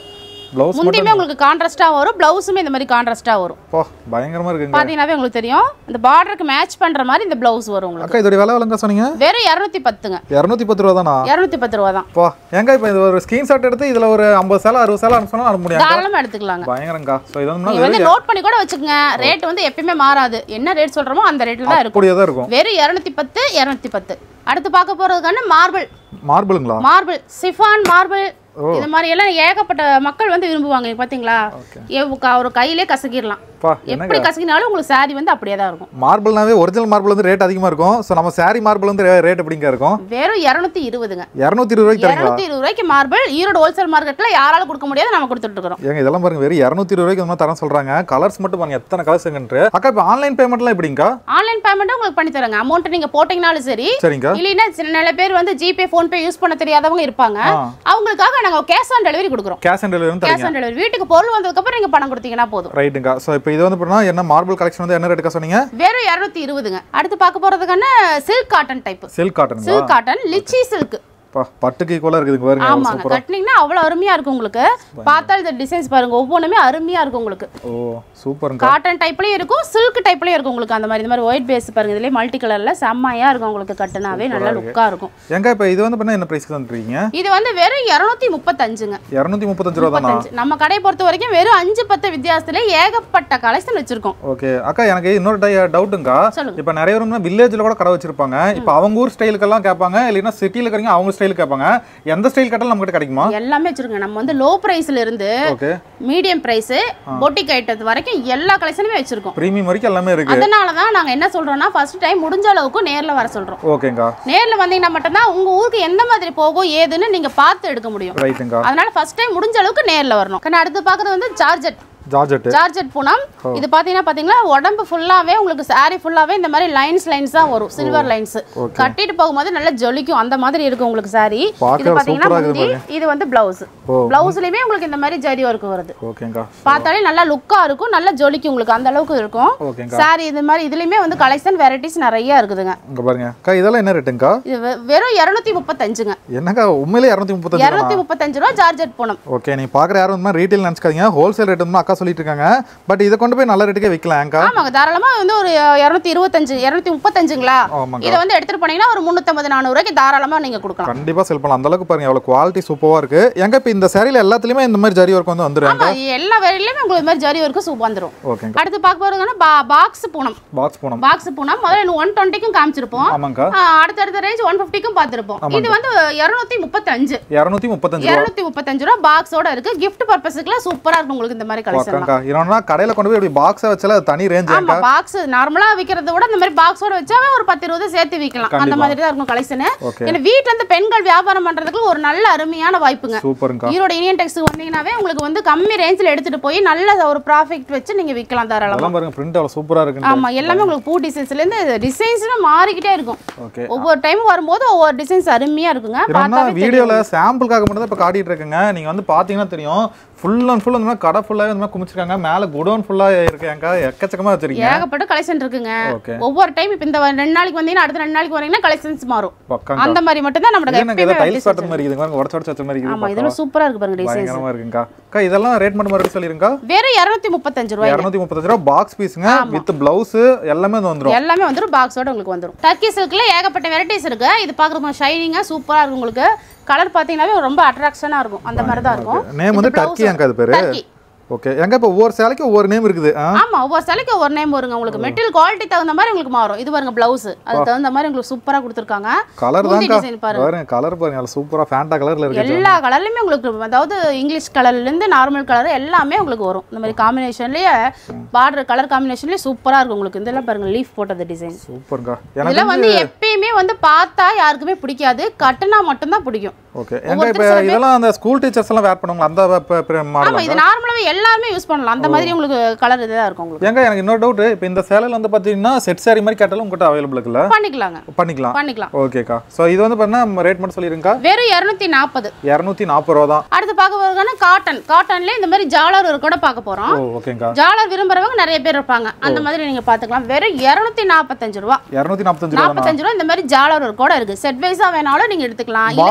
Blouse முந்தியுமே உங்களுக்கு கான்ட்ராஸ்டா வரும் பிளவுஸுமே இந்த மாதிரி கான்ட்ராஸ்டா வரும் போ பயங்கரமா இருக்குங்க பாத்தீங்கன்னாவே உங்களுக்கு தெரியும் இந்த பார்டருக்கு மேட்ச் பண்ற மாதிரி இந்த பிளவுஸ் வரும் உங்களுக்கு அக்கா இதோட விலை விலங்க சொன்னீங்க வெறும் இரநூத்தி பத்துங்க இரநூத்தி பத்து ரூபா தானா இரநூத்தி பத்து ரூபா தான் போ ஏங்க இப்போ இது ஒரு ஸ்கிரீன்ஷாட் எடுத்து இதுல ஒரு ஐம்பது சேலை அறுபது சேலை அனுப்பிச்சோம்னா அனுப்ப முடியாது தாராளமா எடுத்துக்கலாங்க பயங்கரங்கா ஸோ இது வந்து நீங்க வந்து நோட் பண்ணி கூட வச்சுக்கோங்க ரேட் வந்து எப்பயுமே மாறாது என்ன ரேட் சொல்றோமோ அந்த ரேட்ல தான் இருக்கும் அப்படியே தான் இருக்கும் வெறும் இரநூத்தி பத்து இரநூத்தி பத்து அடுத்து பார்க்க போறதுக்கான மார்பிள் மார்பிளுங்களா மார்பிள் சிஃபான் மார்பிள் இது மாதிரி எல்லாம் ஏகப்பட்ட மக்கள் வந்து விரும்புவாங்க இங்க பாத்தீங்களா எவ்- க- ஒரு கையிலே கசக்கிடலாம் பா எப்படி கசக்கினாலும் உங்களுக்கு saree வந்து அப்படியே தான் இருக்கும் மார்பிள்னாவே ஒரிஜினல் மார்பிள் வந்து ரேட் அதிகமா இருக்கும் ஸோ நம்ம சாரி மார்பிள் வந்து ரேட் எப்படிங்க இருக்கும் வெறும் இரநூத்தி இருபதுங்க இரநூத்தி இருபது ரூபாய்க்கு தரீங்களா இரநூத்தி இருபது ரூபாய்க்கு மார்பிள் ஈரோடு ஹோல்சேல் மார்க்கெட்ல யாராலும் கொடுக்க முடியாது நம்ம கொடுத்துட்டு இருக்கிறோம் ஏங்க இதெல்லாம் பாருங்க வெறும் இரநூத்தி இருபது ரூபாய்க்கு இந்த மாதிரி தரேன் சொல்றாங்க கலர்ஸ் மட்டும் பாருங்க எத்தனை கலர்ஸ் இருக்குன்ட்டு அக்கா இப்போ ஆன்லைன் பேமெண்ட்லாம் எப்படிங்கா ஆன்லைன் பேமெண்ட் உங்களுக்கு பண்ணி தராங்க அமௌண்ட் நீங்க போட்டீங்கனாலும் சரி சரிங்கக்கா இல்லைன்னா சில நிறைய பேர் வந்து ஜிபே ஃபோன் பே யூஸ் பண்ண தெரியாதவங்க இருப்பாங்க ஆ. அவங்களுக்காக நாங்க கேஷ் ஆன் டெலிவரி கொடுக்குறோம் கேஷ் ஆன் டெலிவரி கேஷ் தரீங்க ஆன் டெலிவரி வீட்டுக்கு பொருள் வந்ததுக்கு அப்புறம் நீங்க பணம் கொடுத்தீங்கன்னா போதும் ரைட்டுங்கா ஸோ இப்போ இது வந்து பார்த்தீங்கன்னா என்ன மார்பிள் கலெக்ஷன் வந்து என்ன ரேட்டுக்கா சொன்னீங்க வெறும் இரநூத்தி இருபதுங்க அடுத்து பார்க்க போறதுக்கான சில்க் காட்டன் டைப் சில்க் காட்டனுங்களா சில்க் காட்டன் லிச்சி சில்க் பா பட்டுக்கு ஈக்குவலாக இருக்குதுங்க பாருங்க ஆமாங்க சூப்பரா கட்டினீங்கன்னா அவ்வளவு அருமையா இருக்கும் உங்களுக்கு பார்த்தால் இந்த டிசைன்ஸ் பாருங்க ஒவ்வொன்றுமே அருமையா இருக்கும் உங்களுக்கு ஓ சூப்பருங்கா காட்டன் டைப்லயும் இருக்கும் சில்க் டைப்லயும் இருக்கும் உங்களுக்கு அந்த மாதிரி இந்த மாதிரி ஒயிட் பேஸ் பாருங்க இதுலயே மல்டி கலர்ல செம்மையா இருக்கும் உங்களுக்கு கட்டுனாவே நல்ல லுக்கா இருக்கும் எங்க இப்போ இது வந்து பண்ண என்ன ப்ரைஸ்க்கு வந்துருக்கீங்க இது வந்து வெறும் இரநூத்தி முப்பத்தஞ்சுங்க இரநூத்தி முப்பத்தஞ்சு ரூபா தானா முப்பத்தஞ்சு நம்ம கடையை பொறுத்த வரைக்கும் வெறும் அஞ்சு பத்து வித்தியாசத்துல ஏகப்பட்ட கலெக்ஷன் வச்சிருக்கோம் ஓகே அக்கா எனக்கு இன்னொரு டவுட்டுங்கா சொல்லுங்க இப்போ நிறைய பேர் வில்லேஜில் கூட கடை வச்சிருப்பாங்க இப்போ அவங்க ஊர் ஸ்டைலுக்கெல்லாம் கேட்பாங்க இல்லைன்னா சிட்டியில் இருக்கிறவங்க அவங்க ஸ்டைலுக்கு கேட்பாங்க எந்த ஸ்டைல் கேட்டாலும் நம்மகிட்ட கிடைக்குமா எல்லாமே வச்சிருக்கோங்க நம்ம வந்து லோ பிரைஸ்ல இருந்து ஓகே மீடியம் பிரைஸ் பொட்டிக் ஐட்டத்து வரைக்கும் எல்லா கலெக்ஷனுமே வச்சிருக்கோம் ப்ரீமியம் வரைக்கும் எல்லாமே இருக்கு அதனால தான் நாங்க என்ன சொல்றோம்னா ஃபர்ஸ்ட் டைம் முடிஞ்ச அளவுக்கு நேர்ல வர சொல்றோம் ஓகேங்கா நேர்ல வந்தீங்கன்னா மட்டும்தான் உங்க ஊருக்கு எந்த மாதிரி போகும் ஏதுன்னு நீங்க பார்த்து எடுக்க முடியும் ரைட்டுங்கா அதனால ஃபர்ஸ்ட் டைம் முடிஞ்ச அளவுக்கு நேர்ல வரணும் கண்ணா அடுத்து பார்க்கறது வந்து ஜார்ஜெட் ஜார்ஜெட்டு ஜார்ஜெட் பூனம் இது பாத்தீங்கன்னா பாத்தீங்களா உடம்பு ஃபுல்லாவே உங்களுக்கு saree ஃபுல்லாவே இந்த மாதிரி லைன்ஸ் லைன்ஸ் தான் வரும் சில்வர் லைன்ஸ் கட்டிட்டு போகும்போது நல்லா ஜொலிக்கும் அந்த மாதிரி இருக்கும் உங்களுக்கு saree இது பார்க்க பாத்தீங்கன்னா சூப்பரா இருக்குது முந்தி இது வந்து பிளவுஸ் ஓ. பிளவுஸ்லயுமே உங்களுக்கு இந்த மாதிரி ஜரி ஒர்க் வருது ஓகேங்கா பார்த்தாலே நல்லா லுக்கா இருக்கும் நல்லா ஜொலிக்கும் உங்களுக்கு அந்த அளவுக்கு இருக்கும் ஓகேங்கா saree இது மாதிரி இதுலயுமே வந்து கலெக்ஷன் வெரைட்டிஸ் நிறைய இருக்குதுங்க இங்க பாருங்க அக்கா இதெல்லாம் என்ன ரேட்டுங்கா இது வெ- வெறும் இரநூத்தி முப்பத்தஞ்சுங்க என்னக்கா உண்மையிலே இரநூத்தி முப்பத்தஞ்சு இரநூத்தி முப்பத்தஞ்சு ரூபா ஜார்ஜெட் பூனம் ஓகே நீ பார்க்குற யாரும் வந்து ரீட்டைல் நினச்சிக்காதீங்க ஹோல்சேல் ரேட் வந்து அக்கா சொல்லிட்டு இருக்காங்க பட் இதை கொண்டு போய் நல்ல ரேட்டுக்கே விற்கலாம் அக்கா ஆமாங்க தாராளமா வந்து ஒரு இரநூத்தி இருபத்தஞ்சு இரநூத்தி முப்பத்தஞ்சுங்களா ஆமாங்க இதை வந்து எடுத்துட்டு போனீங்கன்னா ஒரு முந்நூற்றம்பது நானூறுக்கு தாராளமா நீங்க கொடுக்கலாம் கண்டிப்பா செல் பண்ணலாம் அந்த அளவுக்கு பாருங்க எவ்வளவு குவாலிட்டி சூப்பரா இருக்கு எங்க இப்போ இந்த சேரீல எல்லாத்துலயுமே இந்த மாதிரி ஜரி ஒர்க் வந்து வந்துருங்க ஆமா எல்லா வேலையிலுமே உங்களுக்கு இது மாதிரி ஜரி ஒர்க்கு சூப் வந்துரும் ஓகேங்க அடுத்து பார்க்க போறதுன்னா பாக்ஸ் பூனம் பாக்ஸ் போனோம் பாக்ஸ் பூனம் முதல்ல ஒன் டுவெண்ட்டிக்கும் காமிச்சிருப்போம் ஆமாங்கக்கா ஆ, அடுத்தடுத்த ரேஞ்ச் ஒன் ஃபிஃப்டிக்கும் பார்த்துருப்போம் இது வந்து இரநூத்தி முப்பத்தஞ்சு இரநூத்தி முப்பத்தஞ்சு ரூபா இரநூத்தி முப்பத்தஞ்சு ரூபா பாக்ஸோட இருக்கு கிஃப்ட் பர்பஸ்க்குலாம் சூப்பரா இருக்கும் உங்களுக்கு இந்த மாதிரி கலெக்ஷன் ஓகேங்கா இன்னொன்னா கடையில கொண்டு போய் இப்படி பாக்ஸை வச்சால அது தனி ரேஞ்ச் ஆமா பாக்ஸ் நார்மலா விக்கிறத விட இந்த மாதிரி பாக்ஸோட வச்சாவே ஒரு பத்து இருபது சேர்த்து விற்கலாம் அந்த கண்டிப்பா. மாதிரி தான் இருக்கும் கலெக்ஷன் ஓகே ஏன்னா வீட்ல இருந்து பெண்கள் வியாபாரம் பண்றதுக்கு ஒரு நல்ல அருமையான வாய்ப்புங்க சூப்பருங்கா ஈரோடு இனியன் டெக்ஸ்ட் வந்தீங்கன்னாவே உங்களுக்கு வந்து கம்மி ரேஞ்சில் எடுத்துட்டு போய் நல்ல ஒரு ப்ராஃபிட் வச்சு நீங்க விற்கலாம் தாராளமா அதெல்லாம் பாருங்க பிரிண்ட் அவ்வளவு சூப்பரா இருக்கு ஆமா எல்லாமே உங்களுக்கு பூ டிசைன்ஸ்ல இருந்து டிசைன்ஸ்னு மாறிக்கிட்டே இருக்கும் ஓகே ஒவ்வொரு டைம் வரும்போது ஒவ்வொரு டிசைன்ஸ் அருமையா இருக்குங்க என்னன்னா பார்த்தாவே வீடியோல சாம்பிளுக்காக மட்டும் தான் இப்போ காட்டிட்டு இருக்குங்க நீங்க வந்து பாத்தீங்கன்னா தெரியும் ஃபுல் அண்ட் ஃபுல் அந்த மாதிரி கடை ஃபுல்லாக இந்த மாதிரி குமிச்சிருக்காங்க மேல குடோன் ஃபுல்லா இருக்கேங்க எக்கச்சக்கமா வச்சிருக்கீங்க ஏகப்பட்ட கலெக்ஷன் இருக்குங்க ஓகே ஒவ்வொரு டைம் இப்போ இந்த ரெண்டு நாளைக்கு வந்தீங்கன்னா அடுத்த ரெண்டு நாளைக்கு வரீங்கன்னா கலெக்ஷன்ஸ் மாறும் பக்காங்க அந்த மாதிரி மட்டும் தான் நம்ம எனக்கு ஏதோ டைல்ஸ் பேட்டர்ன் மாதிரி இருக்குங்க உடச்சு உடச்சு வச்ச மாதிரி ஆமா இருக்குது இதெல்லாம் சூப்பரா இருக்கு பாருங்க டிசைன்ஸ் பயங்கரமா இருக்குங்கக்கா அக்கா இதெல்லாம் ரேட் மட்டும் மறுபடியும் சொல்லிருங்கா வெறும் இரநூத்தி முப்பத்தஞ்சு ரூபாய் இரநூத்தி முப்பத்தஞ்சு ரூபா பாக்ஸ் பீஸுங்க வித் பிளவுஸ் எல்லாமே வந்து வந்துரும் எல்லாமே வந்துடும் பாக்ஸோட உங்களுக்கு வந்துடும் டர்க்கி சில்க்ல ஏகப்பட்ட வெரைட்டிஸ் இருக்கு இது பாக்குறதுக்கு ஷைனிங்கா சூப்பரா இருக்கும் உங்களுக்கு கலர் பாத்தீங்கன்னாவே ரொம்ப அட்ராக்ஷனா இருக்கும் அந்த மாதிரி தான் இருக்கும் நேம் வந்து இந்த blouse- டர்க்கி அங்க அது பேரு டர்க்கி ஓகே எங்க இப்போ ஒவ்வொரு சேலைக்கு ஒவ்வொரு நேம் இருக்குது ஆ ஆமா ஒவ்வொரு சிலைக்கு ஒவ்வொரு நேம் வருங்க உங்களுக்கு மெட்டீரியல் குவாலிட்டி தகுந்த மாதிரி உங்களுக்கு மாறும் இது பாருங்க பிளவுஸ் அதுக்கு தகுந்த மாதிரி உங்களுக்கு சூப்பரா கொடுத்துருக்காங்க கலர் முந்தி தான்க்கா டிசைன் பாருங்க பாருங்க கலர் பாருங்க சூப்பரா ஃபேண்டா கலர்ல இருக்கு எல்லா கலர்லயுமே உங்களுக்கு அதாவது இங்கிலீஷ் கலர்ல இருந்து நார்மல் கலர் எல்லாமே உங்களுக்கு வரும் இந்த மாதிரி காம்பினேஷன்லயே பார்டர் கலர் காம்பினேஷன்லயே சூப்பரா இருக்கும் உங்களுக்கு இதெல்லாம் பாருங்க லீஃப் போட்டது டிசைன் சூப்பருங்கா எனக்கு இதெல்லாம் வந்து எப்பயுமே வந்து பார்த்தா யாருக்குமே பிடிக்காது கட்டுனா மட்டும்தான் பிடிக்கும் ஓகே எங்க இப்போ இதெல்லாம் அந்த ஸ்கூல் டீச்சர்ஸ் எல்லாம் வேர் பண்ணுவாங்க அந்த மாடல் ஆமா இது நார்மலாவே எல்லாருமே யூஸ் பண்ணலாம் அந்த மாதிரி உங்களுக்கு கலர் இதுதான் இருக்கும் உங்களுக்கு ஏங்க எனக்கு இன்னொரு டவுட் இப்போ இந்த சேலையில வந்து பாத்தீங்கன்னா செட் saree மாதிரி கேட்டாலும் உங்ககிட்ட அவைலபிள் இருக்குல்ல பண்ணிக்கலாங்க பண்ணிக்கலாம் பண்ணிக்கலாம் ஓகேக்கா ஸோ இது வந்து பார்த்தீங்கன்னா ரேட் மட்டும் சொல்லிருங்கக்கா வெறும் இரநூத்தி நாற்பது இரநூத்தி நாற்பது ரூபா தான் அடுத்து பார்க்க போறதுக்கான காட்டன் காட்டன்ல இந்த மாதிரி ஜாலர் ஒரு கூட பார்க்க போறோம் ஓ ஓகேங்கா ஜாலர் விரும்புறவங்க நிறைய பேர் இருப்பாங்க அந்த மாதிரி நீங்க பாத்துக்கலாம் வெறும் இரநூத்தி நாற்பத்தஞ்சு ரூபா இரநூத்தி நாற்பத்தஞ்சு ரூபா நாற்பத்தஞ்சு ரூபா இந்த மாதிரி ஜாலர் ஒரு கூட இருக்கு செட் வைஸா வேணாலும் நீங்க எடுத்துக்கலாம் இல்ல பார்டர் வந்து எல்லாம்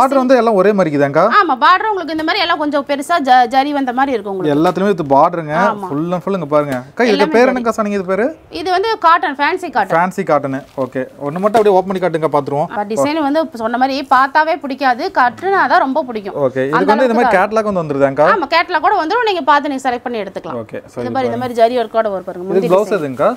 எல்லாம் ஒரே மாதிரி இருக்குதாங்க்கா ஆமா பார்டர் உங்களுக்கு இந்த மாதிரி எல்லாம் கொஞ்சம் பெருசா ஜ- ஜரி வந்த மாதிரி இருக்கும் உங்களுக்கு எல்லாத்துலயுமே இது பார்டருங்க ஃபுல் அண்ட் ஃபுல் இங்க பாருங்க அக்கா இதுக்கு பேர் என்னக்கா சொன்னீங்க இது பேரு இது வந்து cotton fancy cotton fancy cotton okay ஒன்று மட்டும் அப்படியே ஓப்பன் பண்ணி காட்டுங்க பார்த்துருவோம் டிசைன் வந்து சொன்ன மாதிரி பார்த்தாவே பிடிக்காது கட்டுனா தான் ரொம்ப பிடிக்கும் ஓகே இதுக்கு வந்து இந்த மாதிரி கேட்லாக் வந்து வந்துருதாங்க்கா ஆமா கேட்ல கூட வந்துரும் நீங்க பார்த்து நீங்க செலக்ட் பண்ணி எடுத்துக்கலாம் ஓகே ஸோ இந்த மாதிரி இந்த மாதிரி ஜரி ஒர்க்கோட வரும் பாருங்க இது முந்தி ப்ளவுஸ் எதுங்கக்கா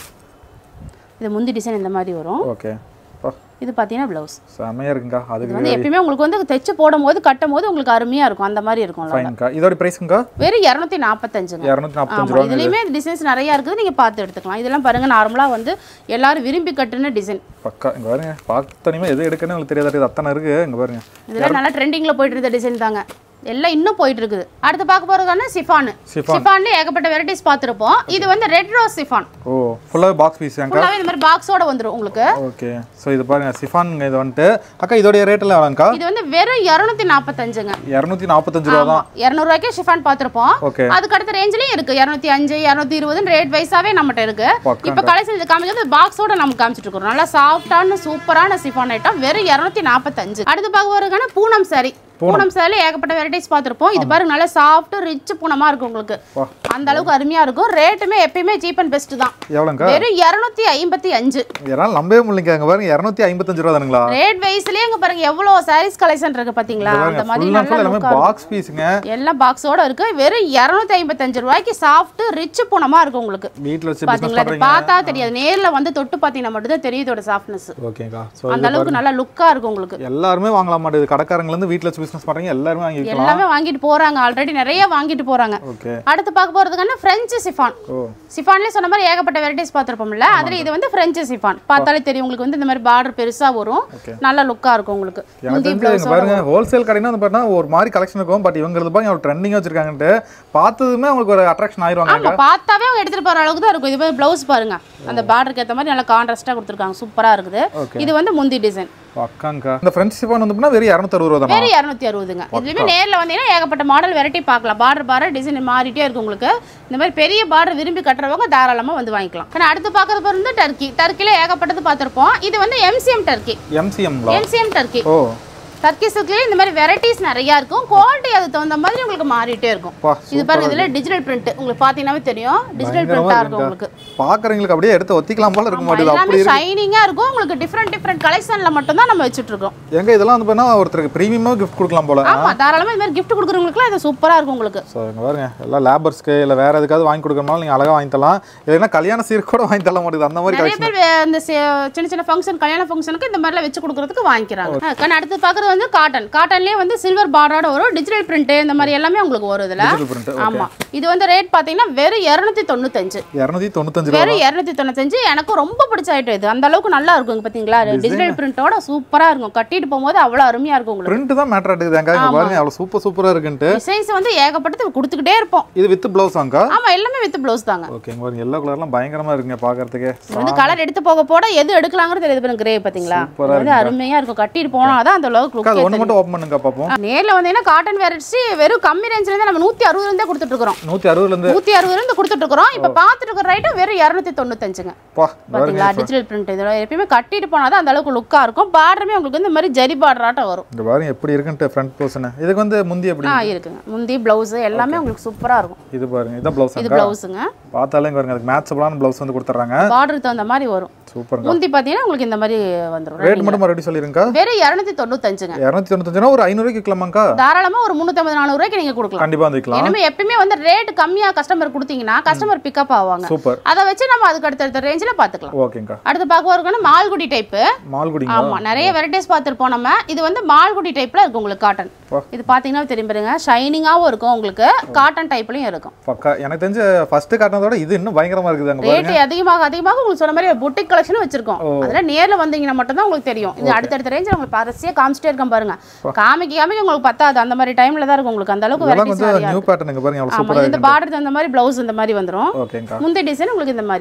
இது முந்தி டிசைன் இந்த மாதிரி வரும் ஓகே இது பார்த்தீங்கன்னா ப்ளவுஸ் செமையா இருக்குங்கா இது அதுக்கு வந்து எப்பயுமே உங்களுக்கு வந்து தைச்சு போடும் போது கட்டும் போது உங்களுக்கு அருமையா இருக்கும் அந்த மாதிரி இருக்கும்ல ஃபைன்க்கா இதோட ப்ரைஸுங்கக்கா வெறும் இரநூத்தி நாற்பத்தஞ்சுங்க இரநூத்தி நாற்பத்தஞ்சு ஆமா ரூபா இதுலயுமே டிசைன்ஸ் நிறைய இருக்குது நீங்க பார்த்து எடுத்துக்கலாம் இதெல்லாம் பாருங்க நார்மலா வந்து எல்லாரும் விரும்பி கட்டுன டிசைன் பக்கா இங்க பாருங்க பார்த்தனியுமே எது எடுக்கணும் உங்களுக்கு தெரியாத இது அத்தனை இருக்கு இங்க பாருங்க இதெல்லாம் நல்லா ட்ரெண்டிங்ல போயிட்டு இருந்த டிசைன் தாங்க எல்லாம் இன்னும் போயிட்டு இருக்குது அடுத்து பார்க்க போறதுக்கான சிஃபான் Chiffon. சிஃபான்ல ஏகப்பட்ட வெரைட்டிஸ் பார்த்துருப்போம் இது வந்து ரெட் ரோஸ் சிஃபான் ஓ ஃபுல்லாக பாக்ஸ் பீஸ் ஏங்கா ஃபுல்லாவே இந்த மாதிரி பாக்ஸோட வந்துரும் உங்களுக்கு ஓகே ஸோ இது பாருங்க சிஃபானுங்க இது வந்துட்டு அக்கா இதோடைய ரேட் எல்லாம் எவ்வளோங்கக்கா இது வந்து வெறும் இரநூத்தி நாற்பத்தஞ்சுங்க இரநூத்தி நாற்பத்தஞ்சு ரூபா தான் இரநூறுவாய்க்கு ஷிஃபான் பார்த்துருப்போம் ஓகே அதுக்கு அடுத்த ரேஞ்சிலையும் இருக்கு இரநூத்தி அஞ்சு இரநூத்தி இருபதுன்னு ரேட் வைஸாவே நம்மகிட்ட இருக்கு பக்காங்க. இப்போ கடைசி இது காமிக்கிறது பாக்ஸோட நம்ம காமிச்சிட்டு இருக்கோம் நல்லா சாஃப்டான சூப்பரான சிஃபான் ஐட்டம் வெறும் இரநூத்தி நாற்பத்தஞ்சு அடுத்து பார்க்க போறதுக்கான பூனம் சாரி பூனம் சாரி ஏகப்பட்ட வெரைட்டிஸ் பார்த்துருப்போம் இது பாருங்க நல்லா சாஃப்ட் ரிச் பூனமா இருக்கும் உங்களுக்கு வா. அந்த அளவுக்கு அருமையா இருக்கும் ரேட்டுமே எப்பயுமே சீப் அண்ட் பெஸ்ட் தான் எவ்வளோங்கக்கா வெறும் இரநூத்தி ஐம்பத்தி அஞ்சு இதெல்லாம் நம்பவே முடியலங்க அங்க பாருங்க இரநூத்தி ஐம்பத்தஞ்சு ரூபா தானுங்களா ரேட் வைஸ்லயே இங்க பாருங்க எவ்வளவு சாரீஸ் கலெக்ஷன் இருக்கு பாத்தீங்களா அந்த மாதிரி ஃபுல் அண்ட் நல்லா ஃபுல் எல்லாமே look ஆ பாக்ஸ் பீஸுங்க எல்லாம் பாக்ஸோட இருக்கு வெறும் இரநூத்தி ஐம்பத்தஞ்சு ரூபாய்க்கு சாஃப்ட் ரிச் பூனமா இருக்கும் உங்களுக்கு வீட்டில் வச்சு பிஸ்னஸ் பாத்தீங்களா இது பண்ணுறீங்க பார்த்தா தெரியாது நேர்ல வந்து தொட்டு பாத்தீங்கன்னா மட்டும்தான் தெரியும் இதோட சாஃப்ட்னஸ் ஓகேக்கா ஸோ அந்த அளவுக்கு நல்லா லுக்கா இருக்கும் உங்களுக்கு எல்லாருமே வாங்கலாம் மாட்டேது கடைக்காரங்கலேருந்து வீட்டில் வச்சு பிஸ்னஸ் பண்ணுறீங்க எல்லாருமே வாங்கிக்கலாம் எல்லாமே வாங்கிட்டு போறாங்க ஆல்ரெடி நிறைய வாங்கிட்டு போறாங்க ஓகே அடுத்து பார்க்க போறதுக்கான பிரெஞ்சு சிஃபான் ஓ சிஃபான்லேயே சொன்ன மாதிரி ஏகப்பட்ட வெரைட்டிஸ் பார்த்துருப்போம்ல அதுல இது வந்து பிரெஞ்சு சிஃபான் பார்த்தாலே தெரியும் உங்களுக்கு வந்து இந்த மாதிரி பார்டர் பெருசா வரும் நல்ல லுக்கா இருக்கும் உங்களுக்கு எனக்கு முந்தி தெரிஞ்சு பிளவுஸ் இங்க பாருங்க ஹோல்சேல் கடைனா வந்து பார்த்தீங்கன்னா ஒரு மாதிரி கலெக்ஷன் இருக்கும் பட் இவங்களுக்கு பாருங்க அவ்வளோ ட்ரெண்டிங்காக வச்சிருக்காங்கன்ட்டு பார்த்ததுமே அவங்களுக்கு ஒரு அட்ராக்ஷன் ஆயிடுவாங்க ஆமா பார்த்தாவே அவங்க எடுத்துட்டு போற அளவுக்கு தான் இருக்கும் இது வந்து பிளவுஸ் பாருங்க அந்த பார்டருக்கு ஏத்த மாதிரி நல்லா கான்ட்ராஸ்டா கொடுத்துருக்காங்க சூப்பரா இருக்குது இது வந்து முந்தி டிசைன் அக்காங்கக்கா இந்த ஃப்ரெண்ட்ஸ் சிஃபான் வந்து பார்த்தீங்கன்னா வெறும் இரநூத்தறுபது ரூபா தானா வேறு இரநூத்தி அறுபதுங்க இதுலயுமே நேர்ல வந்தீங்கன்னா ஏகப்பட்ட மாடல் வெரைட்டி பார்க்கலாம் பார்டர் பார்டர் டிசைன் மாறிட்டே இருக்கும் உங்களுக்கு இந்த மாதிரி பெரிய பார்டர் விரும்பி கட்டுறவங்க தாராளமா வந்து வாங்கிக்கலாம் ஆனா அடுத்து பார்க்கறது பாரு வந்து டர்க்கி டர்க்கில ஏகப்பட்டது பார்த்திருப்போம் இது வந்து எம்சிஎம் டர்க்கி எம்சிஎம்ங்களா எம்சிஎம் டர்க்கி ஓ டர்க்கி சில்க்லேயே இந்த மாதிரி வெரைட்டிஸ் நிறைய இருக்கும் குவாலிட்டி அதுக்கு தகுந்த மாதிரி உங்களுக்கு மாறிட்டே இருக்கும் பா இது பாருங்க இதுல டிஜிட்டல் பிரிண்ட் உங்களுக்கு பாத்தீங்கன்னாவே தெரியும் டிஜிட்டல் பிரிண்டா இருக்கும் உங்களுக்கு பார்க்குறவங்களுக்கு அப்படியே எடுத்து ஒத்திக்கலாம் போல இருக்க ஆமா, மாட்டேது எல்லாமே அப்படி இருக்கு ஷைனிங்கா இருக்கும் உங்களுக்கு டிஃப்ரெண்ட் டிஃப்ரெண்ட் கலெக்ஷன்ல மட்டும் தான் நம்ம வச்சுட்டு இருக்கோம் எங்க இதெல்லாம் வந்து பார்த்தீங்கன்னா ஒருத்தருக்கு ப்ரீமியமாக கிஃப்ட் கொடுக்கலாம் போல ஆமா தாராளமா இந்த மாதிரி gift கொடுக்குறவங்களுக்குலாம் இது சூப்பரா இருக்கும் உங்களுக்கு ஸோ இங்க பாருங்க எல்லாம் லேபர்ஸ்க்கு இல்லை வேற எதுக்காவது வாங்கி கொடுக்கறனால நீங்கள் அழகாக வாங்கி தரலாம் இல்லைன்னா கல்யாண சீர் கூட வாங்கி தர மாட்டேங்குது அந்த மாதிரி நிறைய கலெக்ஷன் பேர் வே- இந்த சி- சின்ன சின்ன ஃபங்க்ஷன் கல்யாண ஃபங்க்ஷனுக்கு இந்த மாதிரிலாம் வச்சு கொடுக்கறதுக்கு வாங்கிக்கிறாங்க கண்ணு அடுத்து பார்க்குறது வந்து காட்டன் காட்டன்லேயே வந்து சில்வர் பார்டரோட வரும் டிஜிட்டல் பிரிண்ட் இந்த மாதிரி எல்லாமே உங்களுக்கு வரும் இதுல டிஜிட்டல் பிரிண்ட் ஆமா இது வந்து ரேட் பாத்தீங்கன்னா வெறும் இரநூத்தி தொண்ணூத்தஞ்சு இரநூத்தி தொண்ணூத்தஞ்சு ரூபா வெறும் இரநூத்தி தொண்ணூத்தஞ்சு எனக்கும் ரொம்ப பிடிச்ச ஐட்டம் இது அந்த அளவுக்கு நல்லா இருக்கும் இங்க பாத்தீங்களா டிஜிட்டல் பிரிண்டோட சூப்பரா இருக்கும் கட்டிட்டு போகும்போது அவ்வளவு அருமையா இருக்கும் உங்களுக்கு பிரிண்ட் தான் மேட்டர் ஆட்டுது எங்க இங்க பாருங்க அவ்வளோ சூப்பர் சூப்பராக இருக்குன்ட்டு டிசைன்ஸ் வந்து ஏகப்பட்டது கொடுத்துக்கிட்டே இருப்போம் இது வித் ப்ளவுஸ் அங்கா ஆமா எல்லாமே வித் ப்ளவுஸ் தாங்க ஓகே இங்க பாருங்க எல்லோ கலர்லாம் பயங்கரமா இருக்குங்க பார்க்கறதுக்கு இது வந்து கலர் எடுத்து போக போட எது எடுக்கலாங்கிறது தெரியுது பாருங்க கிரே பாத்தீங்களா இது வந்து அருமையா இருக்கும் கட்டிட்டு போனாதான் அந்த அளவுக்கு அக்கா, அது look ஒன்று மட்டும் ஓப்பன் பண்ணுங்க பார்ப்போம் நேர்ல வந்தீங்கன்னா காட்டன் வெரைட்டி வெறும் கம்மி ரேஞ்சில இருந்து நம்ம நூத்தி அறுபதுல இருந்தே கொடுத்துட்டு இருக்கிறோம் நூற்றி அறுபதுலேருந்து நூத்தி அறுபதுல இருந்து கொடுத்துட்டு இருக்கிறோம் இப்ப பாத்துட்டு இருக்கிற ரைட்டும் வெறும் இரநூத்தி தொண்ணூத்தஞ்சுங்க பா பாத்தீங்களா டிஜிட்டல் பிரிண்ட் இதோட எப்பயுமே கட்டிட்டு போனாதான் அந்த அளவுக்கு லுக்கா இருக்கும் பார்டருமே உங்களுக்கு இந்த மாதிரி ஜரி பார்டராட்டம் வரும் இங்க பாருங்க எப்படி இருக்குன்ட்டு ஃப்ரண்ட் போர்ஷன் இதுக்கு வந்து முந்தி எப்படி ஆ இருக்குங்க முந்தி பிளவுஸ் எல்லாமே உங்களுக்கு சூப்பரா இருக்கும் இது பாருங்க இதான் ப்ளவுஸ் இது அக்கா பிளவுஸுங்க பார்த்தாலே இங்க பாருங்க அதுக்கு மேட்சபிளான ப்ளவுஸ் வந்து கொடுத்துட்றாங்க பார்டருக்கு தகுந்த மாதிரி வரும் சூப்பருங்க முந்தி பாத்தீங்கன்னா உங்களுக்கு இந்த மாதிரி வந்துரும் ரேட் மட்டும் மறுபடியும் சொல்லிருங்க வெறும் இரநூத்தி தொண்ணூத்தஞ்சுங்க இரநூத்தி தொண்ணூத்தஞ்சு ரூபா ஒரு ஐநூறுக்கு விற்கலாமாக்கா தாராளமா ஒரு முந்நூற்றம்பது நானூறு ரூபாய்க்கு நீங்க கொடுக்கலாம் கண்டிப்பா வந்து விற்கலாம் இனிமே எப்பயுமே வந்து ரேட் கம்மியா கஸ்டமர் கொடுத்தீங்கன்னா கஸ்டமர் பிக்கப் ஆவாங்க சூப்பர் அதை வச்சு நம்ம அதுக்கு அடுத்தடுத்த ரேஞ்சில் பார்த்துக்கலாம் ஓகேங்கா அடுத்து பார்க்க வரதுக்கான மால்குடி டைப்பு மால்குடிங்களா ஆமா நிறைய வெரைட்டிஸ் பார்த்துருப்போம் நம்ம இது வந்து மால்குடி டைப்ல இருக்கு உங்களுக்கு காட்டன் வா. இது பாத்தீங்கன்னா தெரியும் பாருங்க ஷைனிங்காவும் இருக்கும் உங்களுக்கு காட்டன் டைப்லயும் இருக்கும் பக்கா எனக்கு தெரிஞ்ச ஃபர்ஸ்ட் காட்டினதோட இது இன்னும் பயங்கரமா இருக்குது அங்க பாருங்க ரேட் அதிகமாக அதிகமாக உங்களுக்கு சொன்ன மாதிரி புட்டிக் கலெக்ஷன் வச்சிருக்கோம் அதுல நேர்ல வந்தீங்கன்னா மட்டும் தான் உங்களுக்கு தெரியும் இது அடுத்தடுத்த ரேஞ்சில் உங்களுக்கு பரசியா காமிச்சிட்டே இருக்கேன் பாருங்க காமிக்க காமிக்க உங்களுக்கு பத்தாது அந்த மாதிரி டைம்ல தான் இருக்கும் உங்களுக்கு அந்த அளவுக்கு இதெல்லாம் வெரைட்டிஸ் கொஞ்சம் நிறைய நியூ பேட்டர்னுங்க பாருங்க அவ்வளோ ஆமா சூப்பரா இந்த பார்டர் அந்த மாதிரி பிளவுஸ் இந்த மாதிரி வந்துரும் ஓகேங்கா முந்தைய டிசைன் உங்களுக்கு இந்த மாதிரி வரும்